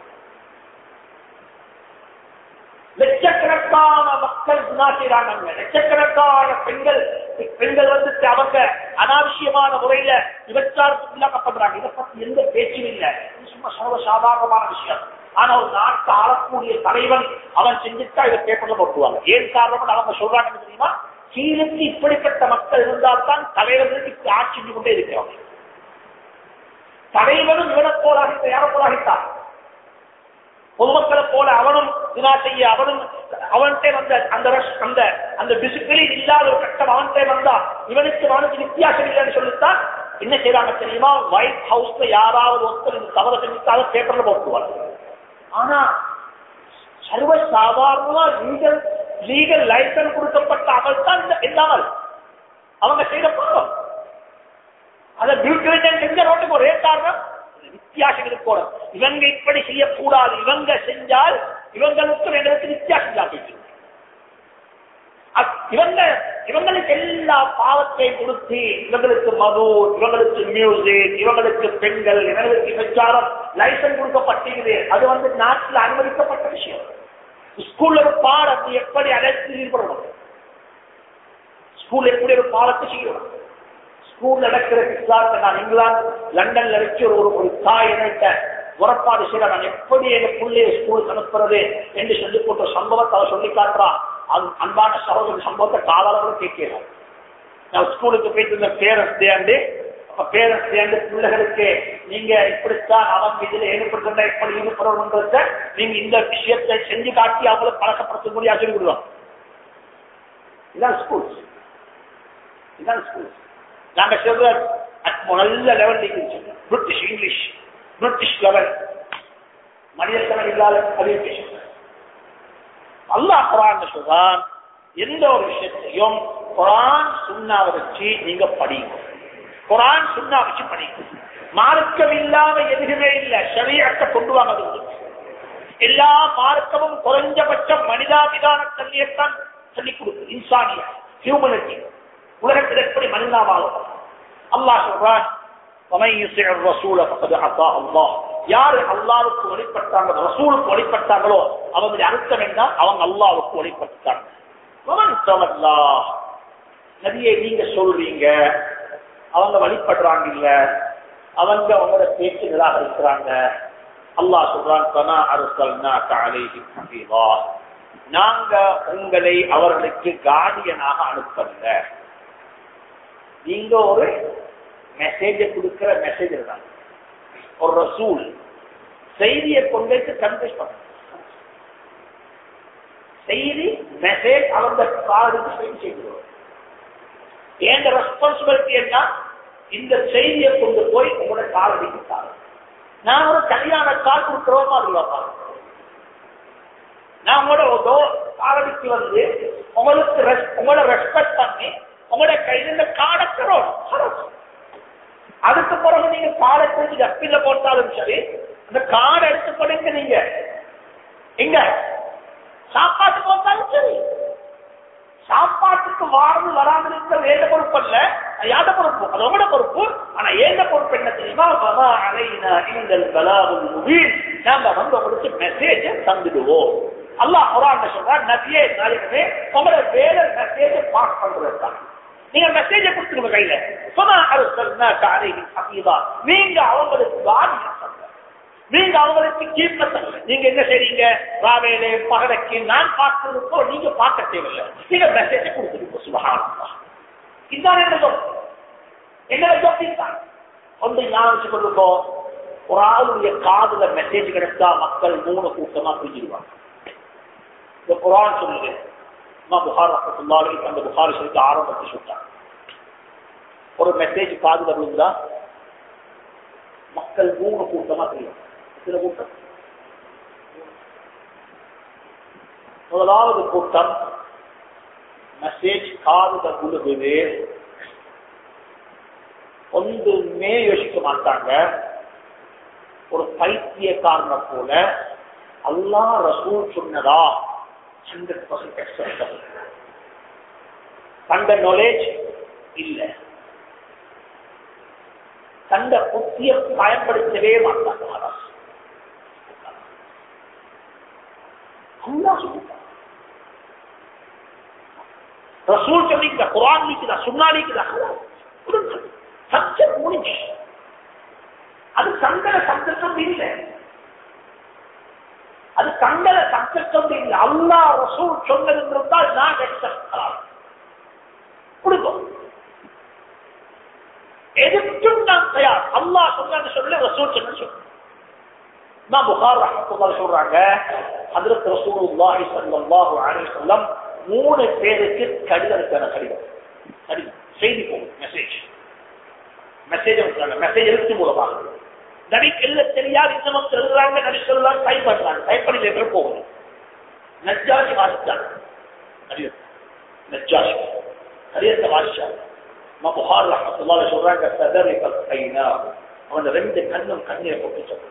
A: லட்சக்கணக்கான மக்கள் குணா செய்யறாங்க லட்சக்கணக்கான பெண்கள் பெண்கள் வந்து அவங்க அனாவசியமான முறையில விபச்சாரத்துக்கு இல்லாமப்படுறாங்க இதை பத்தி எந்த பேச்சும் இல்லை இது சும்மா சர்வ சாதாரணமான விஷயம் ஆனா ஒரு நாட்டை ஆளக்கூடிய தலைவன் அவன் செஞ்சுட்டா இதை பேப்பர்ல போட்டுவாங்க ஏன் காரணம் அவங்க சொல்றாங்க தெரியுமா கீழுக்கு இப்படிப்பட்ட மக்கள் இருந்தால்தான் தலைவர்களுக்கு ஆட்சி செஞ்சு கொண்டே இருக்கிறாங்க தலைவனும் இவனை போலாகிட்ட யாரை போலாகிட்டான் பொதுமக்களை போல அவனும் தினா செய்ய அவனும் அவன்கிட்ட வந்த அந்த ரஷ்- அந்த அந்த டிசிப்ளின் இல்லாத ஒரு கட்டம் அவன்கிட்ட வந்தா இவனுக்கு அவனுக்கு வித்தியாசம் இல்லைன்னு சொல்லித்தான் என்ன செய்யறாங்க தெரியுமா ஒயிட் ஹவுஸ்ல யாராவது ஒருத்தர் இந்த தவறு செஞ்சுட்டாலும் பேப்பர்ல போட்டுவாங்க ஆனா சர்வ சாதாரணமா லீகல் லீகல் லைசன்ஸ் கொடுக்கப்பட்ட அவள் தான் இந்த இல்லாமல் அவங்க செய்த பாவம் அதை பில் கிளின்டன் செஞ்ச ரோட்டுக்கு ஒரே காரணம் இது வித்தியாசம் இருக்கணும் இவங்க இப்படி செய்யக்கூடாது இவங்க செஞ்சால் இவங்களுக்கு எங்களுக்கு வித்தியாசம் இல்லாம இவங்க இவங்களுக்கு எல்லா பாவத்தையும் கொடுத்து இவங்களுக்கு மது இவங்களுக்கு மியூசிக் இவங்களுக்கு பெண்கள் இவங்களுக்கு விசாரம் லைசன்ஸ் கொடுக்கப்பட்டிருக்குது அது வந்து நாட்டில் அனுமதிக்கப்பட்ட விஷயம் ஸ்கூல்ல ஒரு பாடத்தை எப்படி அழைத்து ஈடுபடணும் ஸ்கூல் எப்படி ஒரு பாடத்தை செய்யணும் ஸ்கூல் நடக்கிற கிளாஸ் நான் இங்கிலாந்து லண்டன்ல வச்சு ஒரு ஒரு- ஒரு தாய் இணைத்த உறப்பாடு செய்ய நான் எப்படி எங்க பிள்ளைய ஸ்கூலுக்கு அனுப்புறது என்று சொல்லி போட்ட சம்பவத்தை அவர் சொல்லி காட்டுறான் அது அன்பான சகோதர சம்பவத்தை காலாளரோட கேட்கிறோம் நான் ஸ்கூலுக்கு போயிட்டு இருந்த பேரண்ட்ஸ் தேண்டு பேரண்ட்ஸ் தேண்டு பிள்ளைகளுக்கு நீங்க இப்படித்தான் அவங்க இதுல ஈடுபடுறா எப்படி ஈடுபடணுன்றத நீங்க இந்த விஷயத்தை செஞ்சு காட்டி அவங்களை பழக்கப்படுத்த முடியாது சொல்லி விடுவோம் இதான் ஸ்கூல்ஸ் இதான் ஸ்கூல்ஸ் நாங்க சொல்ற நல்ல level British English British level மனிதத்தனம் இல்லாத எஜுகேஷன் அல்லாஹ் குரான் சொல்றான் எந்த ஒரு விஷயத்தையும் குரான் சுண்ணாவை வச்சு நீங்க படிங்க குரான் சுண்ணா வச்சு படிங்க மார்க்கம் இல்லாம எதுவுமே இல்லை சரியத்தை கொண்டு வாங்க அது உங்களுக்கு. எல்லா மார்க்கமும் குறைஞ்சபட்சம் மனிதாபிதான கல்வியைத்தான் சொல்லிக் கொடுக்குது இன்சானிய ஹியூமனிட்டி உலகத்தில் எப்படி மனிதா வாழும் அல்லாஹ் சொல்றான் وَمَن يُطِعِ الرَّسُولَ فَقَدْ أَطَاعَ اللَّهَ யார் அல்லாஹ்வுக்கு வழிபட்டாங்க ரசூலுக்கு வழிபட்டாங்களோ அவங்களுடைய அர்த்தம் என்ன அவங்க அல்லாஹ்வுக்கு வழிபட்டாங்க وَمَن تَوَلَّى நபியை நீங்க சொல்றீங்க அவங்க வழிபடுறாங்க இல்ல அவங்க அவங்களோட பேச்சு நிராகரிக்கிறாங்க அல்லாஹ் சொல்றான் "கமா அர்சல்னாக அலைஹிம் ஹஃபீஸா." நாங்க உங்களை அவர்களுக்கு கார்டியனாக அனுப்பல நீங்க ஒரு மெசேஜ கொடுக்கிற மெசேஜ் தான் ஒரு ரசூல் செய்தியை கொண்டு கன்வெஸ் பண்ண செய்தி மெசேஜ் அவங்க காதுக்கு செய்தி செய்கிறோம் என் ரெஸ்பான்சிபிலிட்டி என்ன இந்த செய்தியை கொண்டு போய் உங்களோட காலடிக்கு தாரு நான் ஒரு கல்யாண கால் கொடுக்கிறோமா இல்லப்பா நான் உங்களோட ஒரு காலடிக்கு வந்து உங்களுக்கு res- உங்களோட ரெஸ்பெக்ட் பண்ணி உங்களோட கையில இந்த காடை தரோம் அதுக்கு பிறகு நீங்க காடை தூக்கி டஸ்பின்ல போட்டாலும் சரி அந்த காடை எடுத்து கொடுங்க நீங்க எங்க சாப்பாட்டு போட்டாலும் சரி சாப்பாட்டுக்கு வாழ்ந்து வராமல் இருக்க வேண்ட பொறுப்பு அல்ல அது யாத பொறுப்பு அது உங்களோட பொறுப்பு ஆனா ஏந்த பொறுப்பு என்ன தெரியுமா வமா அலைனா இந்த பலாவுல் முபீன் நாங்க வந்து உங்களுக்கு மெசேஜ் தந்துடுவோம் அல்லாஹ் குரான் சொல்றார் நபியே நாயகமே உங்களோட வேலை மெசேஜ் பாஸ் பண்றது தான் நீங்க மெசேஜை கொடுத்துருங்க கையில சொன்னா அரசல்னா காரையின் ஹபீபா நீங்க அவங்களுக்கு வாதியம் சொல்ற நீங்க அவங்களுக்கு கீழ்ப்பத்தல நீங்க என்ன செய்றீங்க ராவேலே பகலைக்கு நான் பார்க்கிறதுக்கோ நீங்க பார்க்க தேவையில்லை நீங்க மெசேஜ் கொடுத்துருக்கோம் சுபகானந்தா இதுதான் என்ன சொல் என்ன சொல்லித்தான் ஒன்று ஞாபகம் வச்சு கொண்டிருக்கோம் ஒரு ஆளுடைய காதுல மெசேஜ் கிடைச்சா மக்கள் மூணு கூட்டமா பிரிஞ்சிருவாங்க இந்த குரான் சொல்லுது அம்மா புகார் ரஹத்துல்லாஹி அந்த புகார் சொல்லி ஆரம்பத்தை சொல்றாங்க ஒரு மெசேஜ் காதுல விழுந்தா மக்கள் மூணு கூட்டமா தெரியும் எத்தனை கூட்டம் முதலாவது கூட்டம் மெசேஜ் காதுல விழுகுது ஒன்றுமே யோசிக்க மாட்டாங்க ஒரு பைத்தியக்காரனை போல அல்லாஹ் ரசூல் சொன்னதா ஹண்ட்ரட் பர்சன்ட் தந்த நாலேஜ் இல்ல தந்த புத்திய பயன்படுத்தவே மாட்டாங்க அரசு அல்லாஹ் சொல்லிட்டான் ரசூல் சொல்லிக்கிற குரான் நீக்குதா சுண்ணா நீக்குதா சப்ஜெக்ட் முடிஞ்சு அது சங்கட சப்ஜெக்டும் இல்லை அது தங்களை தக்க சொந்த இல்லை அல்லா ரசூல் சொன்னது இருந்தால் நான் எடுத்துக்கலாம் கொடுக்கும் எதுக்கும் நான் தயார் அல்லாஹ் சொன்ன சொல்ல ரசூல் சொன்ன சொல்ல நான் புகார் ரஹமத்துல்லாஹி சொல்றாங்க ஹஜ்ரத் ரசூலுல்லாஹி ஸல்லல்லாஹு அலைஹி வஸல்லம் மூணு பேருக்கு கடிதம் அனுப்பின கடிதம் கடிதம் செய்தி போகும் மெசேஜ் மெசேஜ் அனுப்புறாங்க மெசேஜ் எழுத்து மூலமாக நபிக்கு எல்லாம் தெரியாது இந்த மக்கள் எழுதுறாங்க நபி சொல்லலாம் டைப் பண்றாங்க டைப் பண்ணி பேப்பர் போகுது நஜ்ஜாஷி வாசிச்சாங்க கடிதம் நஜ்ஜாஷி கடிதத்தை வாசிச்சாங்க நம்ம புகார் ரஹமத்துல்லாஹி சொல்றாங்க சதரை கல்கைனா அவன் ரெண்டு கண்ணும் கண்ணீரை போட்டு சொல்றாங்க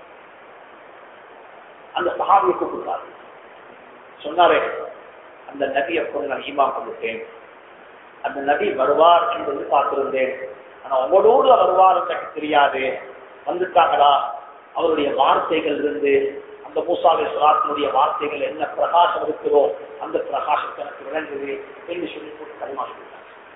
A: அந்த சஹாபியை கூப்பிட்டார் சொன்னாரே அந்த நபியை கொண்டு நான் ஈமா கொண்டுட்டேன் அந்த நபி வருவார் என்பது பார்த்திருந்தேன் ஆனா உங்களோடு வருவார் எனக்கு தெரியாது வந்துட்டாங்களா அவருடைய வார்த்தைகள் இருந்து அந்த மூசாவை சுராத்தினுடைய வார்த்தைகள் என்ன பிரகாசம் இருக்கிறோ அந்த பிரகாசத்தை எனக்கு விளங்குது என்று சொல்லி போட்டு கரிமா சொல்லிட்டாங்க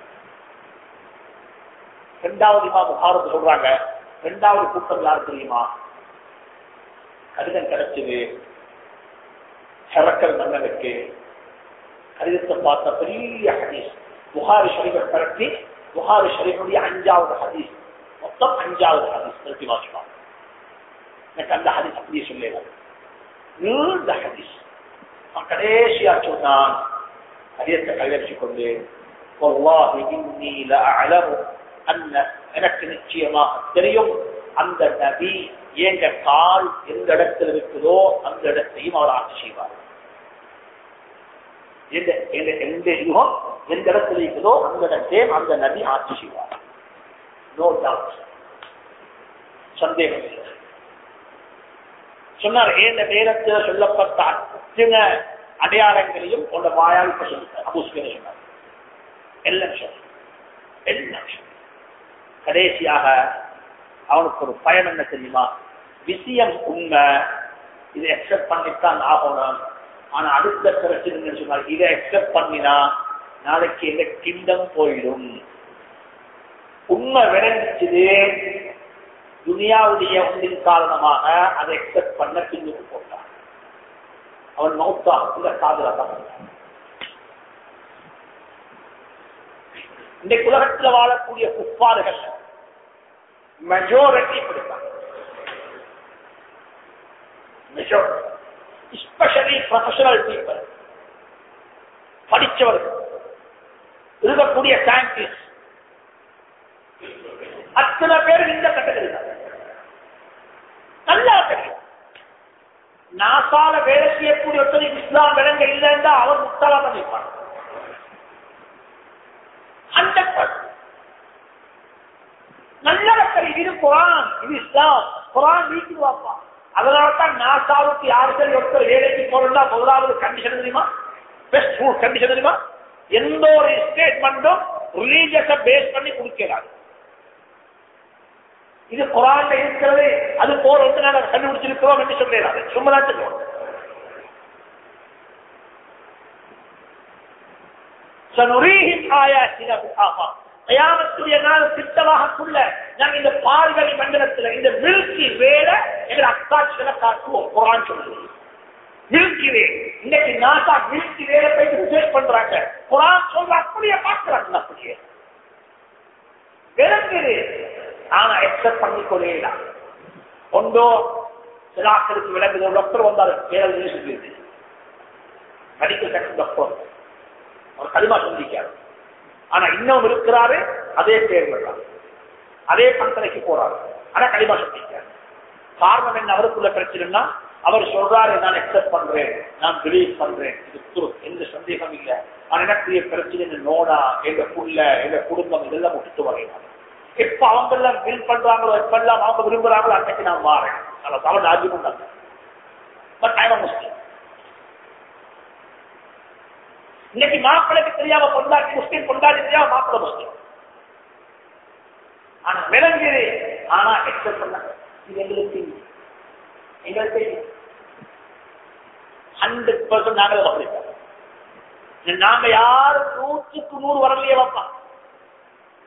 A: இரண்டாவது இமா முகாரத்து சொல்றாங்க இரண்டாவது கூட்டம் யார் தெரியுமா கடிதம் கிடைச்சது ஹெரக்கல் மன்னனுக்கு கடிதத்தை பார்த்த பெரிய ஹதீஸ் புகாரி ஷரீஃபை கரட்டி புகாரி ஷரீஃபுடைய அஞ்சாவது ஹதீஸ் மொத்தம் அஞ்சாவது ஹதீஸ் நிறுத்தி வாசிப்பாங்க எனக்கு அந்த ஹதீஸ் அப்படியே சொல்லேன் நீண்ட ஹதீஸ் நான் கடைசியா சொன்னான் ஹதீஸை கையடிச்சு கொண்டு والله إني لأعلم أن எனக்கு நிச்சயமாக தெரியும் அந்த நபி எங்க கால் எந்த இடத்தில் இருக்குதோ அந்த இடத்தையும் அவர் ஆட்சி செய்வார் எந்த யுகம் எந்த இடத்துல இருக்குதோ அந்த இடத்தையும் அந்த நபி ஆட்சி செய்வார் நோ டவுட் சந்தேகம் இல்லை சொன்னார் ஏந்த நேரத்தில் சொல்லப்பட்ட அத்தனை அடையாளங்களையும் உள்ள வாயால் இப்ப சொல்லிட்டார் அபூஸ்கரை சொன்னார் எல்லாம் சொன்னார் எல்லாம் சொன்னார் கடைசியாக அவனுக்கு ஒரு பயன் என்ன தெரியுமா விஷயம் உண்மை இதை அக்செப்ட் பண்ணித்தான் ஆகணும் ஆனா அடுத்த பிரச்சனை சொன்னால் இதை அக்செப்ட் பண்ணினா நாளைக்கு எங்க கிண்டம் போயிடும் உண்மை விளைஞ்சிச்சது துனியாவுடைய ஒன்றின் காரணமாக அதை அக்செப்ட் பண்ண பின்னுக்கு போட்டான் அவன் மௌத்தா இந்த காதல தான் இன்றைக்கு உலகத்தில் வாழக்கூடிய குப்பாறுகள் மெஜாரிட்டி கொடுப்பாங்க எஸ்பெஷலி ப்ரொஃபஷனல் பீப்புள் படித்தவர்கள் இருக்கக்கூடிய சயின்டிஸ்ட் அத்தனை பேர் இந்த கட்டத்தில் நல்லா தெரியும் நாசால வேலை செய்யக்கூடிய ஒருத்தருக்கு இஸ்லாம் விலங்க இல்லைன்னா அவர் முத்தாலா பண்ணிப்பார் ஹண்ட்ரட் பர்சன்ட் நல்லவர்கள் இது குரான் இது இஸ்லாம் குரான் வீட்டுக்கு வாப்பா அதனால்தான் நாசாவுக்கு யாரு சரி ஒருத்தர் வேலைக்கு போறா முதலாவது கண்டிஷன் தெரியுமா பெஸ்ட் கண்டிஷன் தெரியுமா எந்த ஒரு ஸ்டேட்மெண்ட்டும் ரிலீஜியஸ பேஸ் பண்ணி கொடுக்கிறாங்க இது குரான்ல இருக்கிறது அது போற வந்து நாங்கள் கண்டுபிடிச்சிருக்கிறோம் என்று சொல்லிடாது சும்மா தான் சொல்லுவோம் சனுரீஹிம் ஆயாத்தின ஆஃபாக் கயாமத்துடைய நாள் திட்டமாகக்குள்ள நாங்க இந்த பார்வதி மண்டலத்துல இந்த மில்கி வேலை எங்க அத்தாட்சிகளை காட்டுவோம் குரான் சொல்லுவோம் மில்கி வே இன்னைக்கு நாசா மில்கி வேலை போய் ரிசர்ச் பண்றாங்க குரான் சொல்ற அப்படியே பார்க்கிறாங்க அப்படியே விளங்குது ஆனா எக்ஸப்ட் பண்ணிக்கொள்ளே ஒன்றோ சிலாக்களுக்கு விளங்குது டாக்டர் வந்தாரு வேலை சொல்லியது மெடிக்கல் செக்டர் டாக்டர் அவர் களிமா சந்திக்காரு ஆனா இன்னும் இருக்கிறாரு அதே பேர்ல தான் அதே கம்பெனிக்கு போறாரு ஆனா களிமா சந்திக்காரு காரணம் என்ன அவருக்குள்ள பிரச்சனைனா அவர் சொல்றாரு நான் அக்செப்ட் பண்றேன் நான் பிலீவ் பண்றேன் இது துரு எந்த சந்தேகம் இல்லை ஆனா எனக்கு பிரச்சனை நோடா எங்க புள்ள எங்க குடும்பம் இதெல்லாம் விட்டுட்டு வரையணும் எப்ப அவங்க எல்லாம் பில் பண்றாங்களோ எப்பெல்லாம் அவங்க விரும்புறாங்களோ அன்னைக்கு நான் மாறேன் அதை அவன் ராஜ்யம் தான் பட் ஐ முஸ்லீம் இன்னைக்கு மாப்பிளைக்கு தெரியாம பொண்டாட்டி முஸ்லீம் பொண்டாட்டி தெரியாம மாப்பிள முஸ்லீம் ஆனா விளங்குது ஆனா எக்ஸப்ட் பண்ண இது எங்களுக்கு தெரியும் எங்களுக்கு தெரியும் ஹண்ட்ரட் பர்சன்ட் நாங்களே வந்திருக்கோம் நாங்க யாரும் நூற்றுக்கு நூறு வரலையே வைப்பான்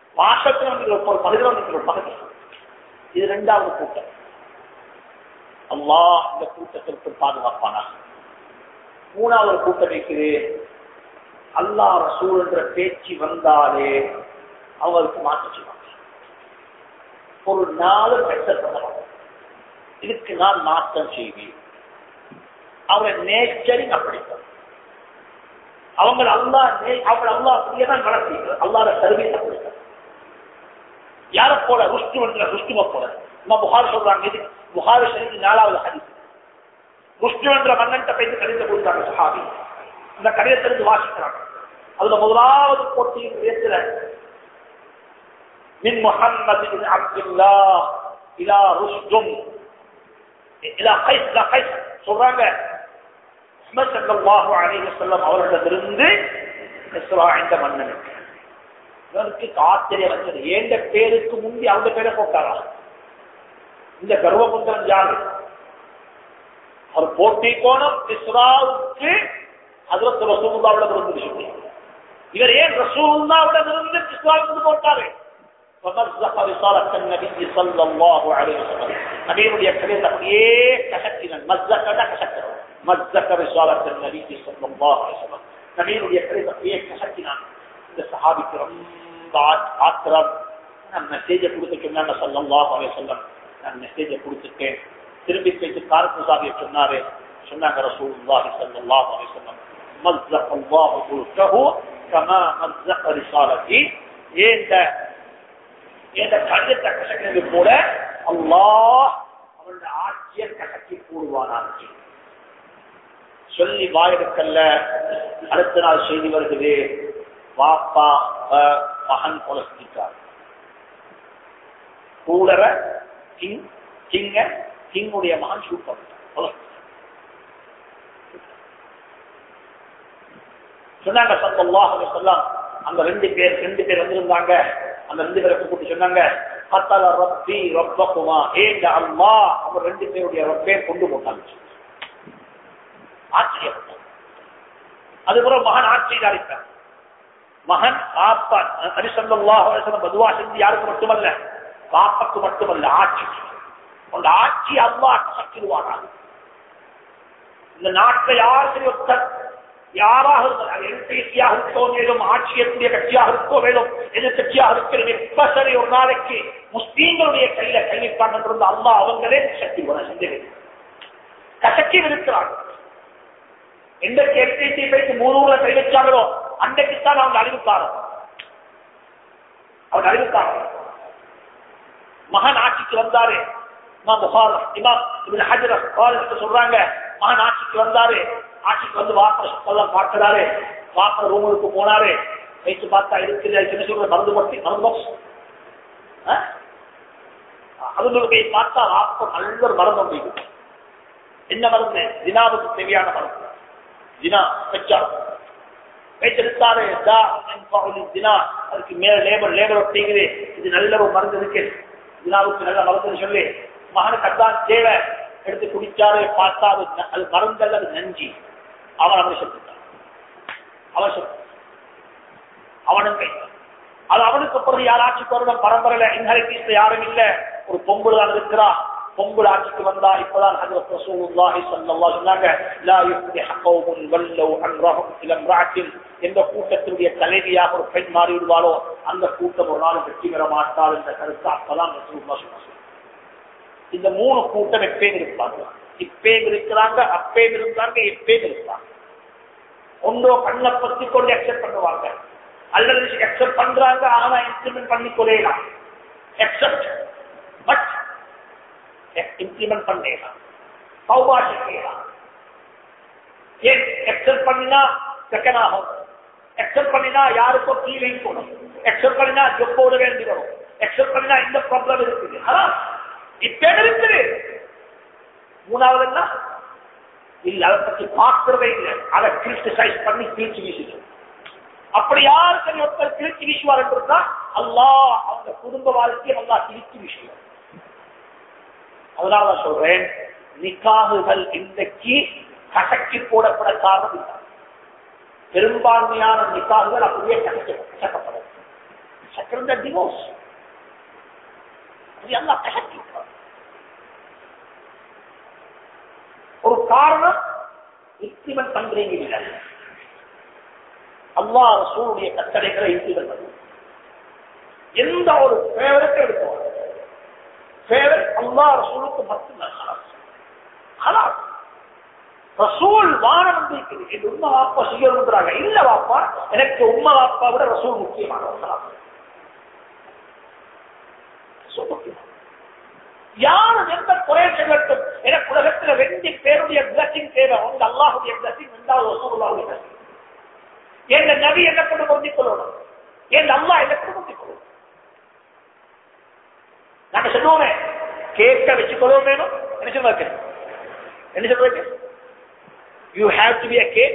A: வாசத்துல வந்து ஒரு பகுதியில் வந்து ஒரு பகுதி இது ரெண்டாவது கூட்டம் அல்லாஹ் இந்த கூட்டத்திற்கு பாதுகாப்பானா மூணாவது கூட்டம் இருக்குது அல்லாஹ் ரசூல் என்ற பேச்சு வந்தாலே அவங்களுக்கு மாற்ற செய்வாங்க ஒரு நாலு பெற்ற இதுக்கு நான் மாற்றம் செய்வேன் அவரை நேச்சரிங் அப்படித்தான் அவங்க அல்லா அவங்க அல்லா அப்படியே தான் வளர்த்தீங்க அல்லாத சர்வீஸ் அப்படித்தான் யார போல ருஷ்டு என்ற ருஷ்டும போல நம்ம புகார் சொல்றாங்க இது புகாரி ஷரீஃப் நாலாவது ஹதீஸ் ருஷ்டு என்ற மன்னன்ட்ட போய் கடிதத்தை கொடுத்தாங்க சஹாபி இந்த கடிதத்திலிருந்து வாசிக்கிறாங்க அதுல முதலாவது போட்டியின் பேசுற மின் முஹம்மது பின் அப்துல்லா இலா ருஷ்டும் இலா கைஸ் இலா கைஸ் சொல்றாங்க முஹம்மது ஸல்லல்லாஹு அலைஹி வஸல்லம் அவர்களிடமிருந்து இஸ்ரா இந்த மன்னனுக்கு இவனுக்கு ஆச்சரியம் வந்தது ஏண்ட பேருக்கு முந்தி அவங்க பேரை போட்டாரா இந்த கர்வகுந்தன் யாரு அவர் போட்டி கோணம் இஸ்ராவுக்கு அதில் ரசூல்லாவிடம் இருந்து சொல்லி இவர் ஏன் ரசூல்லாவிடம் இருந்து இஸ்ராவுக்கு போட்டாரு ومزق رسالة النبي صلى الله عليه وسلم نبي يكرم ايه كشكنا مزق ده كشكنا مزق رسالة النبي صلى الله عليه وسلم نبي يكرم ايه كشكنا இந்த சஹாபிக்கு ரொம்ப ஆத்திரம் நான் மெசேஜை கொடுத்து சொன்னாங்க சல்லாஹ் அலே சொல்லம் நான் மெசேஜை கொடுத்துட்டேன் திரும்பி போயிட்டு காரத்து சாபியை சொன்னாரு சொன்னாங்க ரசூலுல்லாஹி ஸல்லல்லாஹு அலைஹி வஸல்லம் மஸ்ஸக அல்லாஹு முல்கஹு கமா மஸ்ஸக ரிசாலதி ஏந்த ஏந்த கண்ணத்தை கசக்கிறது போல அல்லாஹ் அவருடைய ஆட்சியை கசக்கி போடுவானாச்சு சொல்லி வாயெடுக்கல்ல அடுத்த நாள் செய்தி வருகிறது வாப்பா மகன் கொலஸ்டிக்கார் கூலர கிங் கிங்க கிங்குடைய மகன் ஷூட் பண்ணிட்டார் சொன்னாங்க சத்தல்லாஹ் சொல்லலாம் அந்த ரெண்டு பேர் ரெண்டு பேர் வந்திருந்தாங்க அந்த ரெண்டு பேரை கூப்பிட்டு சொன்னாங்க கத்தல ரப்பி ரப்பகுமா ஏங்க அம்மா அவர் ரெண்டு பேருடைய ரப்பே கொண்டு போட்டாங்க ஆச்சரியப்பட்டார் அதுக்கப்புறம் மகன் ஆட்சியில் அளித்தார் மகன் பாப்பா அரிசல்லாஹ் பதுவா செஞ்சு யாருக்கு மட்டுமல்ல பாப்பாக்கு மட்டுமல்ல ஆட்சி அந்த ஆட்சி அல்லா கசக்கிடுவானா இந்த நாட்டை யார் சரி ஒருத்தர் யாராக எதிர்கட்சியாக இருக்கோ மேலும் ஆட்சியக்கூடிய கட்சியாக இருக்கோ மேலும் எதிர்கட்சியாக இருக்கிறது எப்ப சரி ஒரு நாளைக்கு முஸ்லீம்களுடைய கையில கை வைப்பாங்க என்று அல்லா அவங்களே சக்தி வர செஞ்சது கசக்கி இருக்கிறார்கள் எந்த கேட்டு போயிட்டு மூணூர்ல கை வச்சாங்களோ அன்றைக்குத்தான் அவங்க அறிவித்தாரோ அவங்க அறிவித்தாரோ மகன் ஆட்சிக்கு வந்தாரு சொல்றாங்க மகன் ஆட்சிக்கு வந்தாரு ஆட்சிக்கு வந்து வாப்பெல்லாம் பார்க்கிறாரு வாப்ப ரூமுக்கு போனாரு வைத்து பார்த்தா இருக்குது என்ன சொல்ற மருந்து பற்றி மருந்து பாக்ஸ் அதுங்களுக்கு பார்த்தா வாப்ப நல்ல ஒரு மருந்து வைக்கும் என்ன மருந்து தினாவுக்கு தேவையான மருந்து தினா வச்சா வைத்திருத்தாரு அதுக்கு மேல லேபர் லேபர் ஒட்டிங்குது இது நல்ல ஒரு மருந்து இருக்கு தினாவுக்கு நல்ல மருந்து சொல்லி மகனுக்கு அதான் தேவை எடுத்து குடிச்சாரு பார்த்தா அது அது மருந்தல்ல அது நஞ்சி அவன் அவனை சொல்லிட்டான் அவன் சொல்ல அவனும் அது அவனுக்கு பிறகு யாராச்சும் வருட பரம்பரையில இன்ஹரிட்டிஸ்ல யாரும் இல்ல ஒரு பொங்கல் தான் இருக்கிறா பொங்கல் ஆட்சிக்கு வந்தா இப்பதான் ஹஜரத் ரசூலுல்லாஹி ஸல்லல்லாஹு சொன்னாங்க லா யுஃப்லிஹ கௌமுன் வல்லவ் அம்ரஹும் இல இம்ராத்தின் எந்த கூட்டத்தினுடைய தலைவியாக ஒரு பெண் மாறி விடுவாளோ அந்த கூட்டம் ஒரு நாள் வெற்றி பெற மாட்டாள் என்ற கருத்து அப்பதான் ரசூலுல்லாஹ் சொன்னாங்க இந்த மூணு கூட்டம் எப்பயும் இருப்பாங்க இப்பயும் இருக்கிறாங்க அப்பயும் இருந்தாங்க எப்பயும் இருப்பாங்க ஒன்றோ கண்ணை பத்தி கொண்டு அக்செப்ட் பண்ணுவாங்க அல்லது அக்செப்ட் பண்றாங்க ஆனா இம்ப்ளிமெண்ட் பண்ணி கொள்ளலாம் அக்செப்ட் பட் இம்ப்ளிமெண்ட் பண்ணலாம் சௌபாஷி செய்யலாம் ஏன் அக்செப்ட் பண்ணினா செகண்ட் ஆகும் அக்செப்ட் பண்ணினா யாருக்கோ கீழே போகணும் அக்செப்ட் பண்ணினா ஜொப்போட வேண்டி வரும் அக்செப்ட் பண்ணினா இந்த ப்ராப்ளம் இருக்குது அதான் இப்ப இருக்குது மூணாவது என்ன இல்ல அதை பத்தி பார்க்கிறதே இல்லை அதை கிரிட்டிசைஸ் பண்ணி கீழ்ச்சி வீசுது அப்படி யாரு சரி ஒருத்தர் கிழிச்சு வீசுவார் என்றா அல்லா அவங்க குடும்ப வாழ்க்கையை அல்லா கிழிச்சு வீசுவார் அதனால நான் சொல்றேன் நிக்காகுகள் இன்றைக்கு கசக்கி போடப்பட காரணம் இல்லை பெரும்பான்மையான நிக்காகுகள் அப்படியே கசக்க கசக்கப்படும் சக்கரந்த டிவோர்ஸ் அது எல்லாம் கசக்கிட்டார் காரணம் இம்ப்ளிமெண்ட் பண்றீங்க இல்ல அல்லா ரசூலுடைய கட்டளைகளை இம்ப்ளிமெண்ட் பண்ணுங்க எந்த ஒரு ஃபேவரட் எடுக்கும் ஃபேவரட் அல்லா ரசூலுக்கு மட்டும்தான் ஹலால் ஹலால் ரசூல் வானம் வந்திருக்குது என் உண்மை வாப்பா செய்யணுன்றாங்க இல்ல வாப்பா எனக்கு உண்மை வாப்பா விட ரசூல் முக்கியமானவர்களா யாரும் எந்த குறை சொல்லட்டும் எனக்கு உலகத்துல ரெண்டு பேருடைய பிளஸிங் தேவை ஒன்று அல்லாஹுடைய பிளஸிங் ரெண்டாவது ரசூலுல்லாவுடைய பிளஸிங் எங்க நபி என்ன கொண்டு பொருந்திக் கொள்ளணும் என் அல்லா என்ன கொண்டு பொருந்திக் கொள்ளணும் நாங்க சொல்லுவோமே கேட்க வச்சுக்கொள்ளவும் வேணும் என்ன சொல்லுவாங்க என்ன சொல்றீங்க you have to be a cake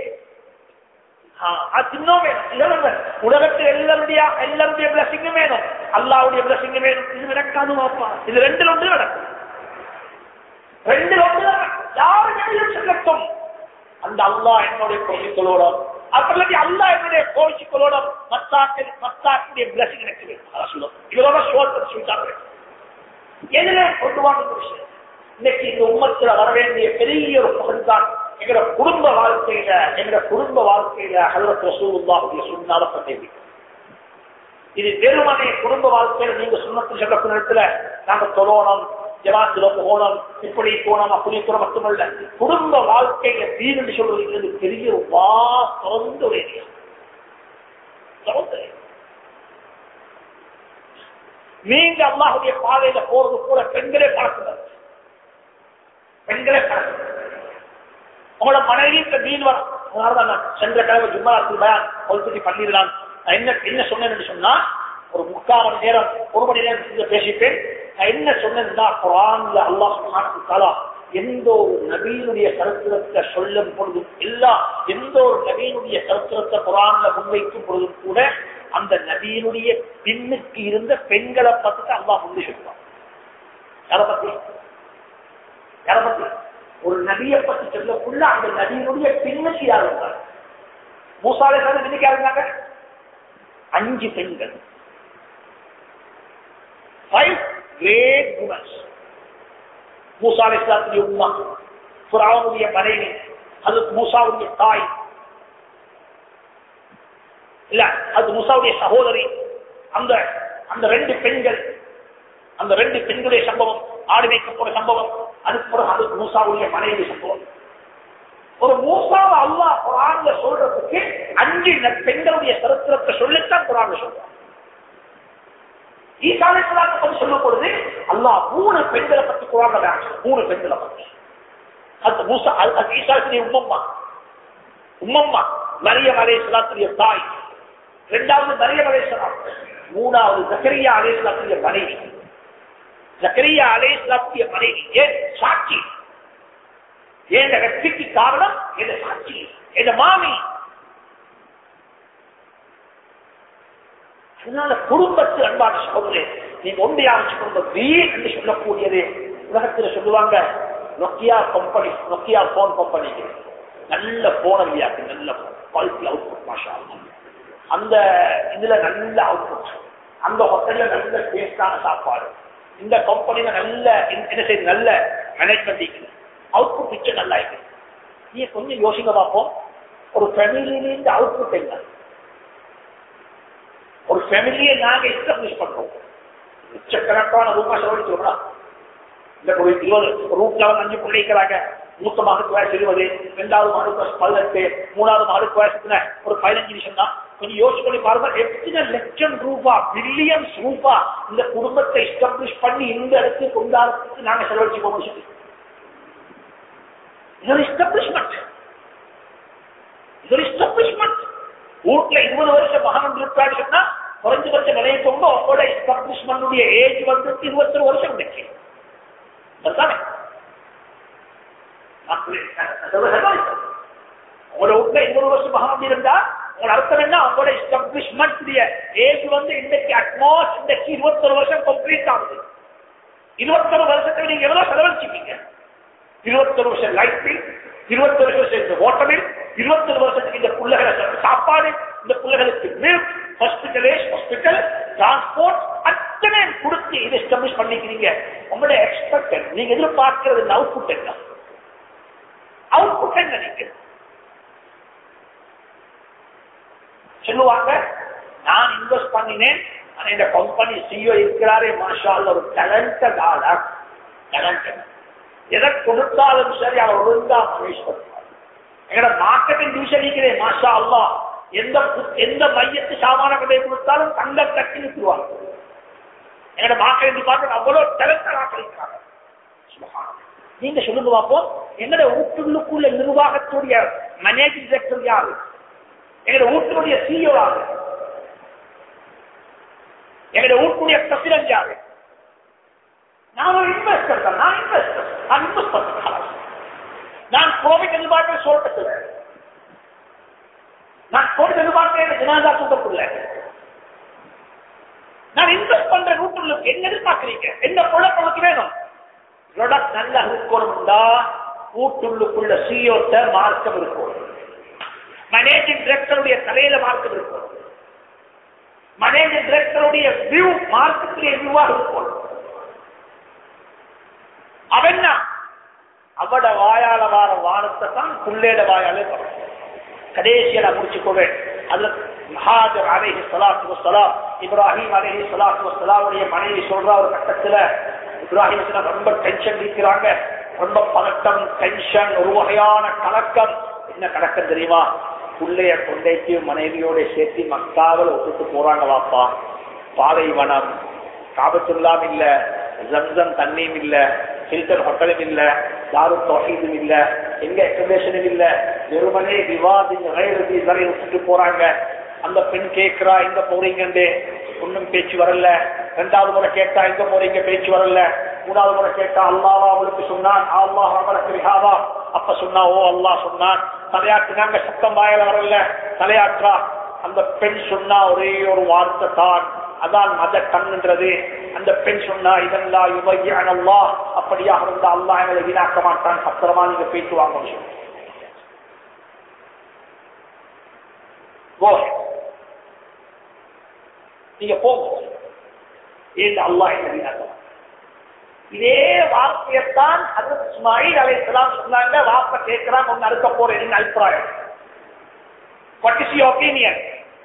A: உலகத்தில் எல்லாருடைய எல்லாருடைய பிளஸிங்கும் வேணும் அல்லாவுடைய பிளஸிங் வேணும் இது நடக்காது வாப்பா இது ரெண்டு ஒன்று நடக்கும் ரெண்டு ஒன்று யாரும் சொல்லட்டும் அந்த அல்லா என்னுடைய கோவிச்சலோடும் அப்படி அல்லா என்னுடைய கோவிச்சுக்களோடும் மத்தாக்கள் மத்தாக்களுடைய பிளஸிங் எனக்கு வேணும் சொல்லும் இதோட ஷோல் பண்ணி சொல்லிட்டாங்க எதிரே கொண்டு வாங்க விஷயம் இன்னைக்கு இந்த உம்மத்துல வர வேண்டிய பெரிய ஒரு பகுதி தான் எங்களோட குடும்ப வாழ்க்கையில எங்களோட குடும்ப வாழ்க்கையில ஹலரத் ரசூலுல்லாஹுடைய சுண்ணால பண்ணி இது வெறுமனே குடும்ப வாழ்க்கையில நீங்க சுண்ணத்து சொல்லக்கூடிய நேரத்துல நாங்க தொழணும் ஜமாத்துல போனோம் இப்படி போனோம் அப்படி போனோம் மட்டுமல்ல குடும்ப வாழ்க்கையில தீர்ந்து சொல்றது பெரிய ஒரு வா திறந்த ஒரு ஏரியா நீங்க அல்லாஹுடைய பாதையில போறது கூட பெண்களே பழக்குறது பெண்களே பழக்குறது உங்களோட மனைவிக்கு மீன் வரும் அதனாலதான் நான் சென்ற கிழமை ஜும்மாத்தில் பொறுப்பதி பண்ணிடலாம் நான் என்ன என்ன சொன்னேன்னு சொன்னா ஒரு முக்கால் மணி நேரம் ஒரு மணி நேரம் பேசிப்பேன் நான் என்ன சொன்னேன்னா குரான்ல அல்லாஹ் சுப்ஹானஹு எந்த ஒரு நபீனுடைய சரித்திரத்தை சொல்லும் பொழுதும் எல்லா எந்த ஒரு நபீனுடைய சரித்திரத்தை குரான்ல முன்வைக்கும் பொழுதும் கூட அந்த நபியினுடைய பின்னுக்கு இருந்த பெண்களை பத்தி அல்லாஹ் முன்னே சொல்லுவான் யாரை பத்தி யாரை பத்தி ஒரு நபியை பத்தி சொல்லக்குள்ள அந்த நபியினுடைய பின்னுக்கு யார் இருந்தாங்க மூசாலை சார் இன்னைக்கு யார் இருந்தாங்க அஞ்சு பெண்கள் ஃபைவ் கிரேட் உமன்ஸ் மூசாலை இஸ்லாத்துடைய உமா புறாவுடைய மனைவி அது மூசாவுடைய தாய் இல்ல அது முசாவுடைய சகோதரி அந்த அந்த ரெண்டு பெண்கள் அந்த ரெண்டு பெண்களுடைய சம்பவம் ஆடு வைக்கப்போற சம்பவம் அதுக்கு பிறகு அது மூசாவுடைய மனைவி சம்பவம் ஒரு மூசாவை அல்லா குரான்ல சொல்றதுக்கு அஞ்சு பெண்களுடைய சரித்திரத்தை சொல்லித்தான் குரான்ல சொல்றான் ஈசாலை பத்தி சொல்லும் பொழுது அல்லா மூணு பெண்களை பத்தி குரான்ல மூணு பெண்களை பத்தி அது மூசா அது ஈசாவுடைய உம்மம்மா உம்மம்மா மரியம் அலே சலாத்துடைய தாய் இரண்டாவது மரியம் அலேஸ்லாம் மூணாவது ஜக்கரியா அலேஸ்லாத்துடைய மனைவி ஜக்கரியா அலேஸ்லாத்துடைய மனைவி ஏன் சாட்சி என் வெற்றிக்கு காரணம் என் சாட்சி என் மாமி அதனால குடும்பத்து அன்பான சகோதரே நீங்க ஒன்றையா வச்சுக்கொண்ட வீர் என்று சொல்லக்கூடியது உலகத்தில் சொல்லுவாங்க Nokia company Nokia phone company நல்ல போன் இல்லையாக்கு நல்ல குவாலிட்டி அவுட்புட் மாஷா அந்த இதுல நல்ல அவுட்புட் அந்த ஹோட்டல்ல நல்ல டேஸ்டான சாப்பாடு இந்த கம்பெனில நல்ல என்ன செய்யுது நல்ல மேனேஜ்மெண்ட் இருக்குது அவுட்புட் பிக்சர் நல்லா இருக்கு நீ கொஞ்சம் யோசிக்க பார்ப்போம் ஒரு ஃபேமிலியிலிருந்து அவுட்புட் என்ன ஒரு ஃபேமிலியை நாங்க எஸ்டாப்ளிஷ் பண்றோம் லட்சக்கணக்கான ரூபாய் செலவழிக்கிறோம் இந்த ஒரு இருபது ரூட்ல வந்து அஞ்சு பிள்ளைக்கிறாங்க மூத்த மகனுக்கு வயசு இருபது ரெண்டாவது மகனுக்கு வயசு பதினெட்டு மூணாவது மகனுக்கு வயசுல ஒரு பதினஞ்சு நிமிஷம் தான் கொஞ்சம் யோசிச்சு பண்ணி பாருங்க எத்தனை லட்சம் ரூபாய் பில்லியன்ஸ் ரூபாய் இந்த குடும்பத்தை எஸ்டாப்ளிஷ் பண்ணி இந்த இடத்துக்கு கொண்டாடுறதுக்கு நாங்க செலவழிச்சு போக சொல்லி இது ஒரு எஸ்டாப்ளிஷ்மெண்ட் இது ஒரு எஸ்டாப்ளிஷ்மெண்ட் வீட்டுல இருபது வருஷம் மகன் இருக்காரு சொன்னா குறைஞ்சபட்ச நிலையை கொண்டு உங்களோட எஸ்டாப்ளிஷ்மெண்ட் ஏஜ் வந்து இருபத்தொரு வருஷம் இன்னைக்கு அதுதானே உங்களோட வீட்டுல இருபது வருஷம் மகன் இருந்தா உங்களோட அர்த்தம் என்ன உங்களோட எஸ்டாப்ளிஷ்மெண்ட் ஏஜ் வந்து இன்னைக்கு அட்மோஸ்ட் இன்னைக்கு இருபத்தொரு வருஷம் கம்ப்ளீட் ஆகுது இருபத்தொரு வருஷத்துக்கு நீங்க எவ்வளவு செலவழிச்சிருக்கீங்க இருபத்தொரு வருஷம் லைட் பில் இருபத்தொரு வருஷம் இந்த ஓட்ட பில் இருபத்தொரு வருஷத்துக்கு இந்த பிள்ளைகளை சாப்பாடு இந்த பிள்ளைகளுக்கு மில்க் ஹாஸ்பிட்டலேஜ் ஹாஸ்பிட்டல் டிரான்ஸ்போர்ட் அத்தனை கொடுத்து இதை எஸ்டாப்ளிஷ் பண்ணிக்கிறீங்க உங்களுடைய எக்ஸ்பெக்டட் நீங்க எதிர்பார்க்கிறது அவுட்புட் என்ன அவுட்புட் என்ன நினைக்கிறது சொல்லுவாங்க நான் இன்வெஸ்ட் பண்ணினேன் ஆனா இந்த கம்பெனி சிஓ இருக்கிறாரே மாஷால் ஒரு டேலண்டட் ஆளா டேலண்டட் எதை கொடுத்தாலும் சரி அவர் ஒழுங்கா மனுஷ் பண்ணுவார் எங்களோட மார்க்கெட்டிங் டிவிஷன் இருக்கிறேன் மாஷா அல்லா எந்த பு- எந்த மையத்து சாமான கடையை கொடுத்தாலும் தங்க கட்டி நிறுத்துவாங்க எங்களோட மார்க்கெட்டிங் டிபார்ட்மெண்ட் அவ்வளவு டேலண்டட் ஆக்கிருக்காங்க சுபஹானல்லாஹ். நீங்க சொல்லுங்க பார்ப்போம் எங்களோட ஊட்டுள்ளுக்குள்ள நிர்வாகத்துடைய மேனேஜிங் டைரக்டர் யாரு எங்களோட ஊட்டுடைய சிஇஓ யாரு எங்களோட ஊட்டுடைய பிரசிடன்ட் யாரு நான் ஒரு இன்வெஸ்டர் தான் நான் இன்வெஸ்டர் நான் இன்வெஸ்ட் பண்றேன் நான் கோவிட் எதிர்பார்க்க சொல்லப்பட்டது நான் கோவிட் எதிர்பார்க்க ஜனாதா கூட்டத்துள்ள நான் இன்வெஸ்ட் பண்ற நூற்றுக்கு என்ன எதிர்பார்க்கிறீங்க என்ன ப்ராடக்ட் உனக்கு வேணும் ப்ராடக்ட் நல்லா இருக்கணும்டா கூட்டுள்ளுக்குள்ள சிஓட்ட மார்க்கம் இருக்கும் மேனேஜிங் டிரெக்டருடைய தலையில மார்க்கம் இருக்கும் மேனேஜிங் டிரெக்டருடைய வியூ மார்க்கத்துடைய வியூவாக இருக்கும் அவன் அவட வாயால வார வானத்தை தான் புள்ளேட வாயாலே வரும் கடைசியா நான் முடிச்சுக்கொள்வேன் அதுல மகாஜர் அலேஹி சலாத்து வசலாம் இப்ராஹிம் அலேஹி சலாத்து வசலாமுடைய மனைவி சொல்ற ஒரு கட்டத்துல இப்ராஹிம் சொன்னா ரொம்ப டென்ஷன் இருக்கிறாங்க ரொம்ப பதட்டம் டென்ஷன் ஒரு வகையான கலக்கம் என்ன கலக்கம் தெரியுமா புள்ளைய கொண்டைக்கு மனைவியோட சேர்த்து மக்காவில் ஒத்துட்டு போறாங்க வாப்பா பாலைவனம் காபத்துல்லாம் இல்ல ஜம்சம் தண்ணியும் இல்ல ஹில்டன் ஹோட்டலும் இல்ல தாரு தொகைதும் இல்ல எங்க எக்ஸ்பிளேஷனும் இல்ல வெறுமனே விவாதி வரையறுதி வரை விட்டுட்டு போறாங்க அந்த பெண் கேட்கிறா எங்க போறீங்கன்னு ஒன்னும் பேச்சு வரல ரெண்டாவது முறை கேட்டா எங்க போறீங்க பேச்சு வரல மூணாவது முறை கேட்டா அல்லாவா அவளுக்கு சொன்னான் அல்லாஹ் அவளுக்கு ரிஹாவா அப்ப சொன்னா ஓ அல்லாஹ் சொன்னான் தலையாட்டுனாங்க சத்தம் வாயில வரல தலையாற்றா அந்த பெண் சொன்னா ஒரே ஒரு வார்த்தை தான் அதான் மத கண்ணுன்றது அந்த பெண் சொன்னா இதெல்லா யுபையான அல்லா அப்படியாக இருந்தா அல்லாஹ் எங்களை வீணாக்க மாட்டான் பத்திரமா நீங்க போயிட்டு வாங்க சொல்லு. Go ahead. நீங்க போங்க ஏன் அல்லாஹ் எங்களை வீணாக்க மாட்டான். இதே வார்த்தையத்தான் அது இஸ்மாயில் அலைஹிஸ்ஸலாம் சொன்னாங்க வாப்ப கேட்கிறான் ஒன்னு அறுக்க போறேன் என்ன அபிப்பிராயம் வாட் இஸ் யுவர் ஒப்பீனியன்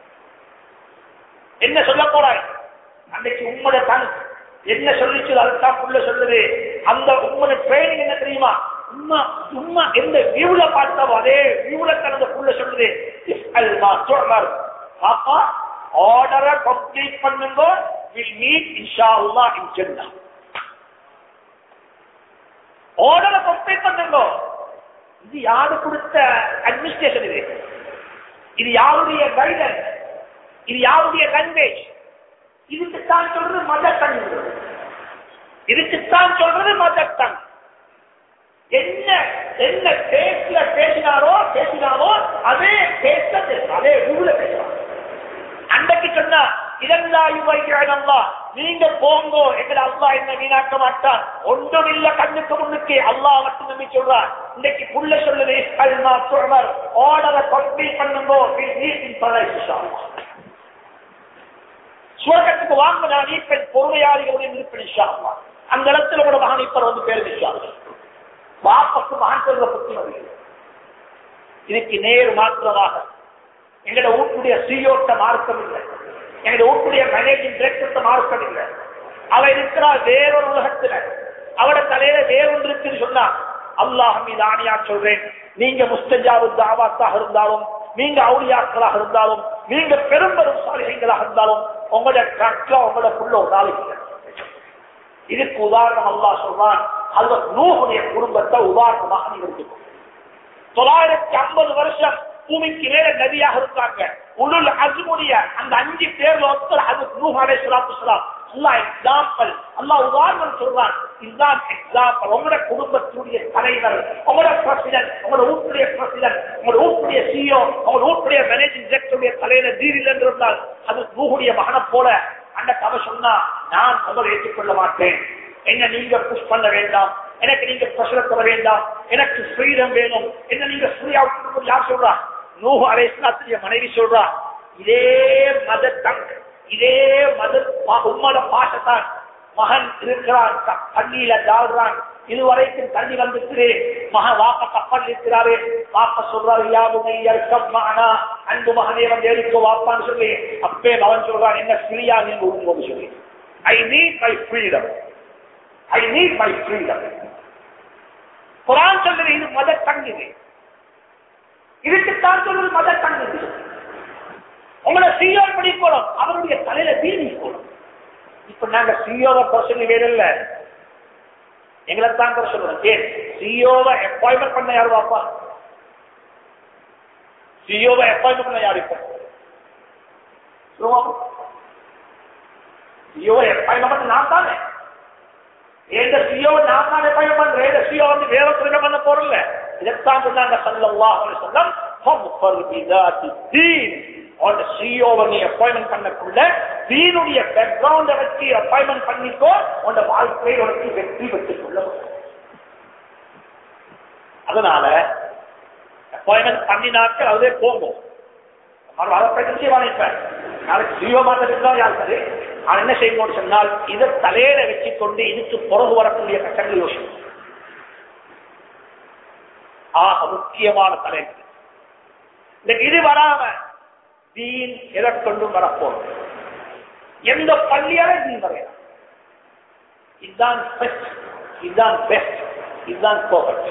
A: என்ன சொல்ல போறாய் அன்னைக்கு உம்மோட கண் என்ன சொல்லிச்சு அதுதான் புள்ள சொல்லுது அந்த உம்மோட ட்ரைனிங் என்ன தெரியுமா உம்மா உம்மா எந்த வியூல பார்த்தவோ அதே வியூல கலந்த புள்ள சொல்லுது அல்மா சொல்றாரு பாப்பா ஆர்டரை கம்ப்ளீட் பண்ணுங்க வில் மீட் இன்ஷா அல்லாஹ் இன் ஜன்னah ஆர்டரை கம்ப்ளீட் பண்ணுங்க இது யாரு கொடுத்த அட்மினிஸ்ட்ரேஷன் இது இது யாருடைய கைடன்ஸ் இது யாருடைய லாங்குவேஜ் இதுக்குத்தான் சொல்றது மதர் டங் இதுக்குத்தான் சொல்றது மதர் டங் என்ன என்ன பேஸ்ல பேசினாரோ பேசினாரோ அதே பேச பேசுறான் அதே ஊர்ல பேசுறான் அன்றைக்கு சொன்னா இதெல்லாம் யுவைக்கிறதா நீங்க போங்கோ எங்களை அல்லா என்ன வீணாக்க மாட்டான் ஒன்றும் இல்ல கண்ணுக்கு முன்னுக்கு அல்லா மட்டும் நம்பி சொல்றான் இன்னைக்கு புள்ள சொல்லுது அல்மா சொல்றார் ஆர்டரை கம்ப்ளீட் பண்ணுங்கோ நீட்டின் பரவாயில்லை சுவர்க்கத்துக்கு வாங்க நான் நீப்பெண் பொறுமையாளிகளுடைய இருப்பேன் இன்ஷா அல்லாஹ். அந்த இடத்துல கூட மகன் இப்ப வந்து பேர் விஷயம் வாப்பக்கு மகன் சொல்ற புத்திமதி இதுக்கு நேர் மாற்றமாக எங்கட ஊட்டுடைய சிஓட்ட மார்க்கம் இல்லை எங்கட ஊட்டுடைய மேனேஜிங் டிரெக்டர் மார்க்கம் இல்லை அவ இருக்கிறார் வேறொரு உலகத்துல அவட தலையில வேறொன்று இருக்குன்னு சொன்னா அல்லாஹ் மீது ஆணியா சொல்றேன் நீங்க முஸ்தஜாவு தாவாத்தாக இருந்தாலும் நீங்க அவுளியாக்களாக இருந்தாலும் நீங்க பெரும்பெரும் சாலிகளாக இருந்தாலும் உங்களோட கற்க உங்களோட புள்ள ஒரு நாளைக்கு இதுக்கு உதாரணம் அல்லாஹ் சொல்றான் அது நூகுடைய குடும்பத்தை உதாரணமாக நீங்க எடுத்துக்கோ தொள்ளாயிரத்தி ஐம்பது வருஷம் பூமிக்கு மேல நதியாக இருக்காங்க உள்ள அசுமுடைய அந்த அஞ்சு பேர்ல ஒருத்தர் அது நூஹ் அலைஹிஸ்ஸலாத்து வஸலாம் அல்லாஹ் எக்ஸாம்பிள் அல்லாஹ் உதாரணம் சொல்றான் இதுதான் எக்ஸாம்பிள் உங்களோட குடும்பத்துடைய தலைவர் உங்களோட பிரசிடன்ட் உங்களோட ஊட்டுடைய பிரசிடன்ட் உங்களோட ஊட்டுடைய சிஓ உங்களோட ஊட்டுடைய மேனேஜிங் டைரக்டருடைய தலைவர் தீரில் என்று இருந்தால் அது நூகுடைய மகனை போல அந்த கதை சொன்னா நான் முதல் ஏற்றுக்கொள்ள மாட்டேன் என்ன நீங்க புஷ் பண்ண வேண்டாம் எனக்கு நீங்க பிரஷர் தர வேண்டாம் எனக்கு ஃப்ரீடம் வேணும் என்ன நீங்க ஃப்ரீயா விட்டு யார் சொல்றா நூஹு அலைஸ்லாத்துடைய மனைவி சொல்றா இதே மத தங் இதே மத பா- உம்மோட பாஷத்தான் மகன் இருக்கிறான் க- தண்ணியில தாழ்றான் இதுவரைக்கும் தண்ணி வந்துட்டு மகன் வாப்ப கப்பல் இருக்கிறாரு வாப்ப சொல்றாரு யாவுமே இயற்கமானா அன்பு மகனே வந்து எடுக்க வாப்பான்னு சொல்லி அப்பே அவன் சொல்றான் என்ன ஃப்ரீயா நீங்க விடுங்கன்னு சொல்லி I need my freedom I need my freedom Quran சொல்றது இது மத தங்குது இதுக்குத்தான் சொல்றது மத தங்குது உங்களை சிஓ படிக்கணும் அவருடைய தலையில தீனி போடும் இப்ப நாங்க சிஓவை பர்சன் வேறல்ல எங்களை தான் சொல்றோம் ஏன் சிஓவை அப்பாயின்மெண்ட் பண்ண யாரு வாப்பா சிஓவை அப்பாயின்மெண்ட் பண்ண யாரு இப்ப சிஓவை அப்பாயின்மெண்ட் பண்ண நான் தானே ஏந்த சிஓ நான் தான் அப்பாயின்மெண்ட் பண்றேன் ஏந்த சிஓ வந்து வேற திருடம் பண்ண போறல இதைத்தான் சொன்னாங்க சல்லல்லாஹு அலைஹி வஸல்லம் ஃபஃபர் பிதாத்தி தீன் உன் சிஓவை நீ அப்பாயின்மெண்ட் பண்ணக்குள்ள தீனுடைய பேக்ரவுண்ட வச்சு அப்பாயின்மெண்ட் பண்ணிக்கோ உன் வாழ்க்கையை உனக்கு வெற்றி பெற்றுக் கொள்ள முடியும். அதனால அப்பாயின்மெண்ட் பண்ணினாக்கள் அதே போகும் அவர் அதை பிரச்சனை செய்வான் இப்ப நாளைக்கு சிஓ மாத்திரம் யார் சரி அவன் என்ன செய்யணும்னு சொன்னால் இதை தலையில வச்சுக்கொண்டு இதுக்கு பிறகு வரக்கூடிய கட்டங்கள் யோசிக்கும் ஆக முக்கியமான தலைவர் இந்த இது வராம தீன் எதை கொண்டும் வரப்போம் எந்த பள்ளியால தீன் வரையலாம் இதுதான் பெஸ்ட் இதுதான் பெஸ்ட் இதுதான் பர்ஃபெக்ட்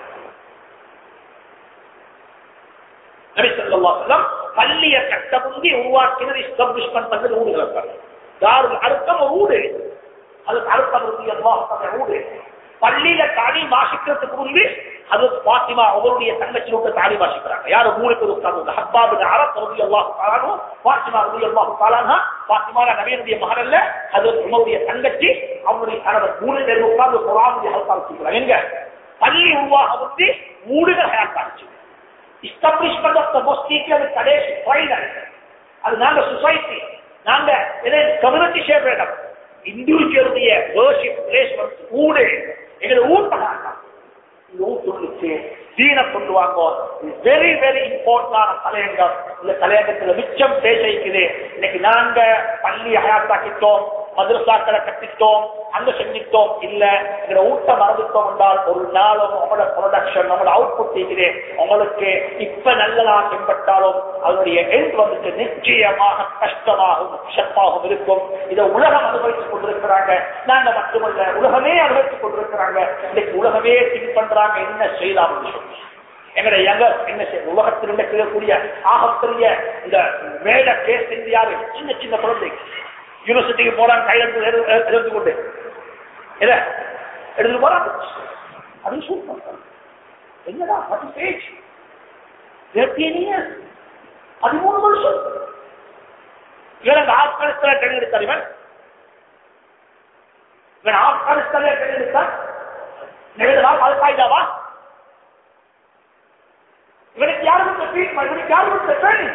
A: நபி ஸல்லல்லாஹு அலைஹி வஸல்லம் பள்ளிய கட்ட முந்தி உருவாக்கினது எஸ்டாப்ளிஷ்மெண்ட் பண்ணது ஊடுகிறார் தாருல் அர்த்தம் ஊடு அது அர்த்தம் இருக்கு அல்லாஹ் ஊடு பள்ளியில தாலி வாசிக்கிறதுக்கு முன்பு அது பாத்திமா அவருடைய தங்கச்சி விட்டு தாலி வாசிக்கிறாங்க யாரு மூணு பேர் உட்கார்ந்து ஹப்பாபு அரப் ரவி அல்லாஹு தாலானோ பாத்திமா ரவி அல்லாஹு தாலானா பாத்திமா நபியனுடைய மகன் அல்ல அது உமருடைய தங்கச்சி அவருடைய கணவர் மூணு பேர் உட்கார்ந்து குரானுடைய ஹல்பா வச்சுக்கிறாங்க எங்க பள்ளி உருவாக வந்து மூடுகள் ஹேர் காமிச்சு எஸ்டாப்ளிஷ்மெண்ட் ஆஃப் த மொஸ்டிக்கு அது கடைசி ஃபைனல் அது நாங்க சொசைட்டி நாங்க கம்யூனிட்டி ஷேர் இடம் இண்டிவிஜுவலுடைய வர்ஷிப் பிளேஸ் வந்து ஊடு எங்களை ஊட்டலாம் இந்த ஊட்டுக்கு தீன கொண்டு வாங்க வெரி வெரி இம்பார்ட்டன்டான தலையங்கம் இந்த தலையங்கத்துல மிச்சம் பேச இருக்குது இன்னைக்கு நாங்க பள்ளி ஹயாத்தாக்கிட்டோம் மதுரசாக்களை கட்டிட்டோம் அங்க செஞ்சிட்டோம் இல்ல எங்களை ஊட்ட மறந்துட்டோம் என்றால் ஒரு நாள் உங்களோட ப்ரொடக்ஷன் உங்களோட அவுட்புட் இருக்குது உங்களுக்கு இப்ப நல்லதா தென்பட்டாலும் அதனுடைய எண்ட் வந்துட்டு நிச்சயமாக கஷ்டமாகவும் கஷ்டமாகவும் இருக்கும் இதை உலகம் அனுபவித்துக் கொண்டிருக்கிறாங்க நாங்க மட்டுமல்ல உலகமே அனுபவித்துக் கொண்டிருக்கிறாங்க இன்னைக்கு உலகமே திங்க் பண்றாங்க என்ன செய்யலாம் சொல்லி எங்களுடைய எங்க என்ன செய்ய உலகத்தில் இருக்கக்கூடிய ஆகப்பெரிய இந்த மேல கேஸ் செஞ்சு யாரு சின்ன சின்ன குழந்தை யூனிவர்சிட்டிக்கு போறாங்க கையெழுத்து எழு- எழு- எழுந்து கொண்டு எத எடுத்து போறாங்க அது சூப்பர் என்னடா பத்து பேஜ் பதிமூணு வருஷம் இவன் ஆப்கானிஸ்தான் தேர்ந்தெடுத்தார் இவன் இவன் ஆப்கானிஸ்தானே தேர்ந்தெடுத்தான் நெடுதா அல்காய்தாவா இவனுக்கு யாரு கொடுத்த ட்ரீட்மெண்ட் இவனுக்கு யாரு கொடுத்த ட்ரைனிங்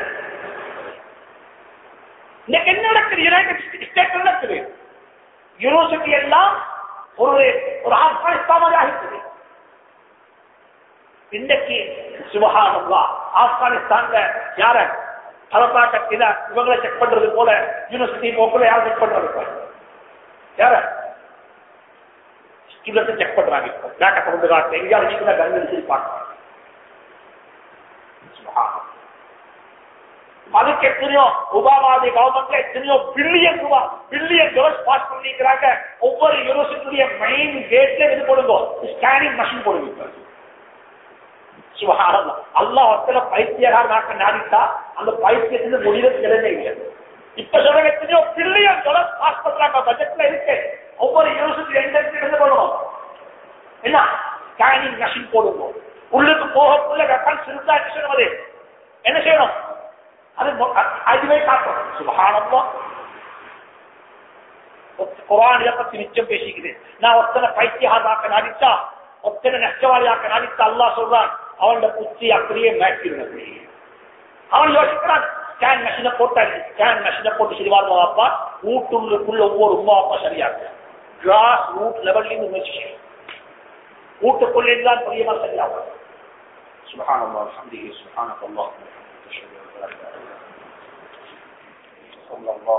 A: இன்னைக்கு என்ன நடக்குது யுனைடெட் ஸ்டேட் நடக்குது யூனிவர்சிட்டி எல்லாம் ஒரு ஒரு ஆப்கானிஸ்தான் மாதிரி ஆகிடுது இன்னைக்கு சுபகானம்லா ஆப்கானிஸ்தான்ல யார தலப்பாட்ட இத இவங்களை செக் பண்றது போல யூனிவர்சிட்டி போக்குள்ள யார் செக் பண்றது யார ஸ்டூடெண்ட் செக் பண்றாங்க இப்போ பேக்கப் கொண்டு காட்டு எங்கேயாவது நீங்க கங்கல் சொல்லி பார்க்கலாம் சுபஹானல்லாஹ். அதுக்கு எத்தனையோ உபாவாதி கவர்மெண்ட்ல எத்தனையோ பில்லியன் ரூபாய் பில்லியன் டாலர்ஸ் பாஸ் பண்ணிக்கிறாங்க ஒவ்வொரு யூனிவர்சிட்டியுடைய மெயின் கேட்ல இது போடுங்க ஸ்கேனிங் மஷின் போடுங்க சுபஹானல்லாஹ். அல்லாஹ் ஒருத்தர பைத்தியகாரனாக்க நாடிட்டா அந்த பைத்தியத்துல முடிவு கிடையவே இல்லை இப்ப சொல்ற எத்தனையோ பில்லியன் டாலர்ஸ் பாஸ் பண்றாங்க பட்ஜெட்ல இருக்கு ஒவ்வொரு யூனிவர்சிட்டி எந்த இடத்துல இருந்து போடணும் என்ன ஸ்கேனிங் மஷின் போடுங்க உள்ளுக்கு போகக்குள்ள வெப்பன்ஸ் இருந்தா என்ன செய்யணும் அது என்ன செய்யணும் அது மொ- அ- அதுவே காட்டும் சுபஹானல்லா குரான் இதை பத்தி நிச்சயம் பேசிக்குது நான் ஒத்தனை பைத்தியகாராக்க நாடித்தா ஒத்தனை நஷ்டவாளியாக்க நாடித்தா அல்லாஹ் சொல்றான் அவனோட புத்தி அப்படியே மேய்க்கிறது அவன் யோசிக்கிறான் ஸ்கேன் மெஷினை போட்டாரு ஸ்கேன் மெஷினை போட்டு சரிவாருமா அப்பா வீட்டுள்ளுக்குள்ள ஒவ்வொரு உமா அப்பா சரியாக்கு கிளாஸ் ரூட் லெவல்லையும் முயற்சி செய்யும் வீட்டுக்குள்ளே தான் பெரியமா சரியாகும் سبحان الله وبحمده سبحانك اللهم وبحمدك اشهد ان لا اله الا انت صلى الله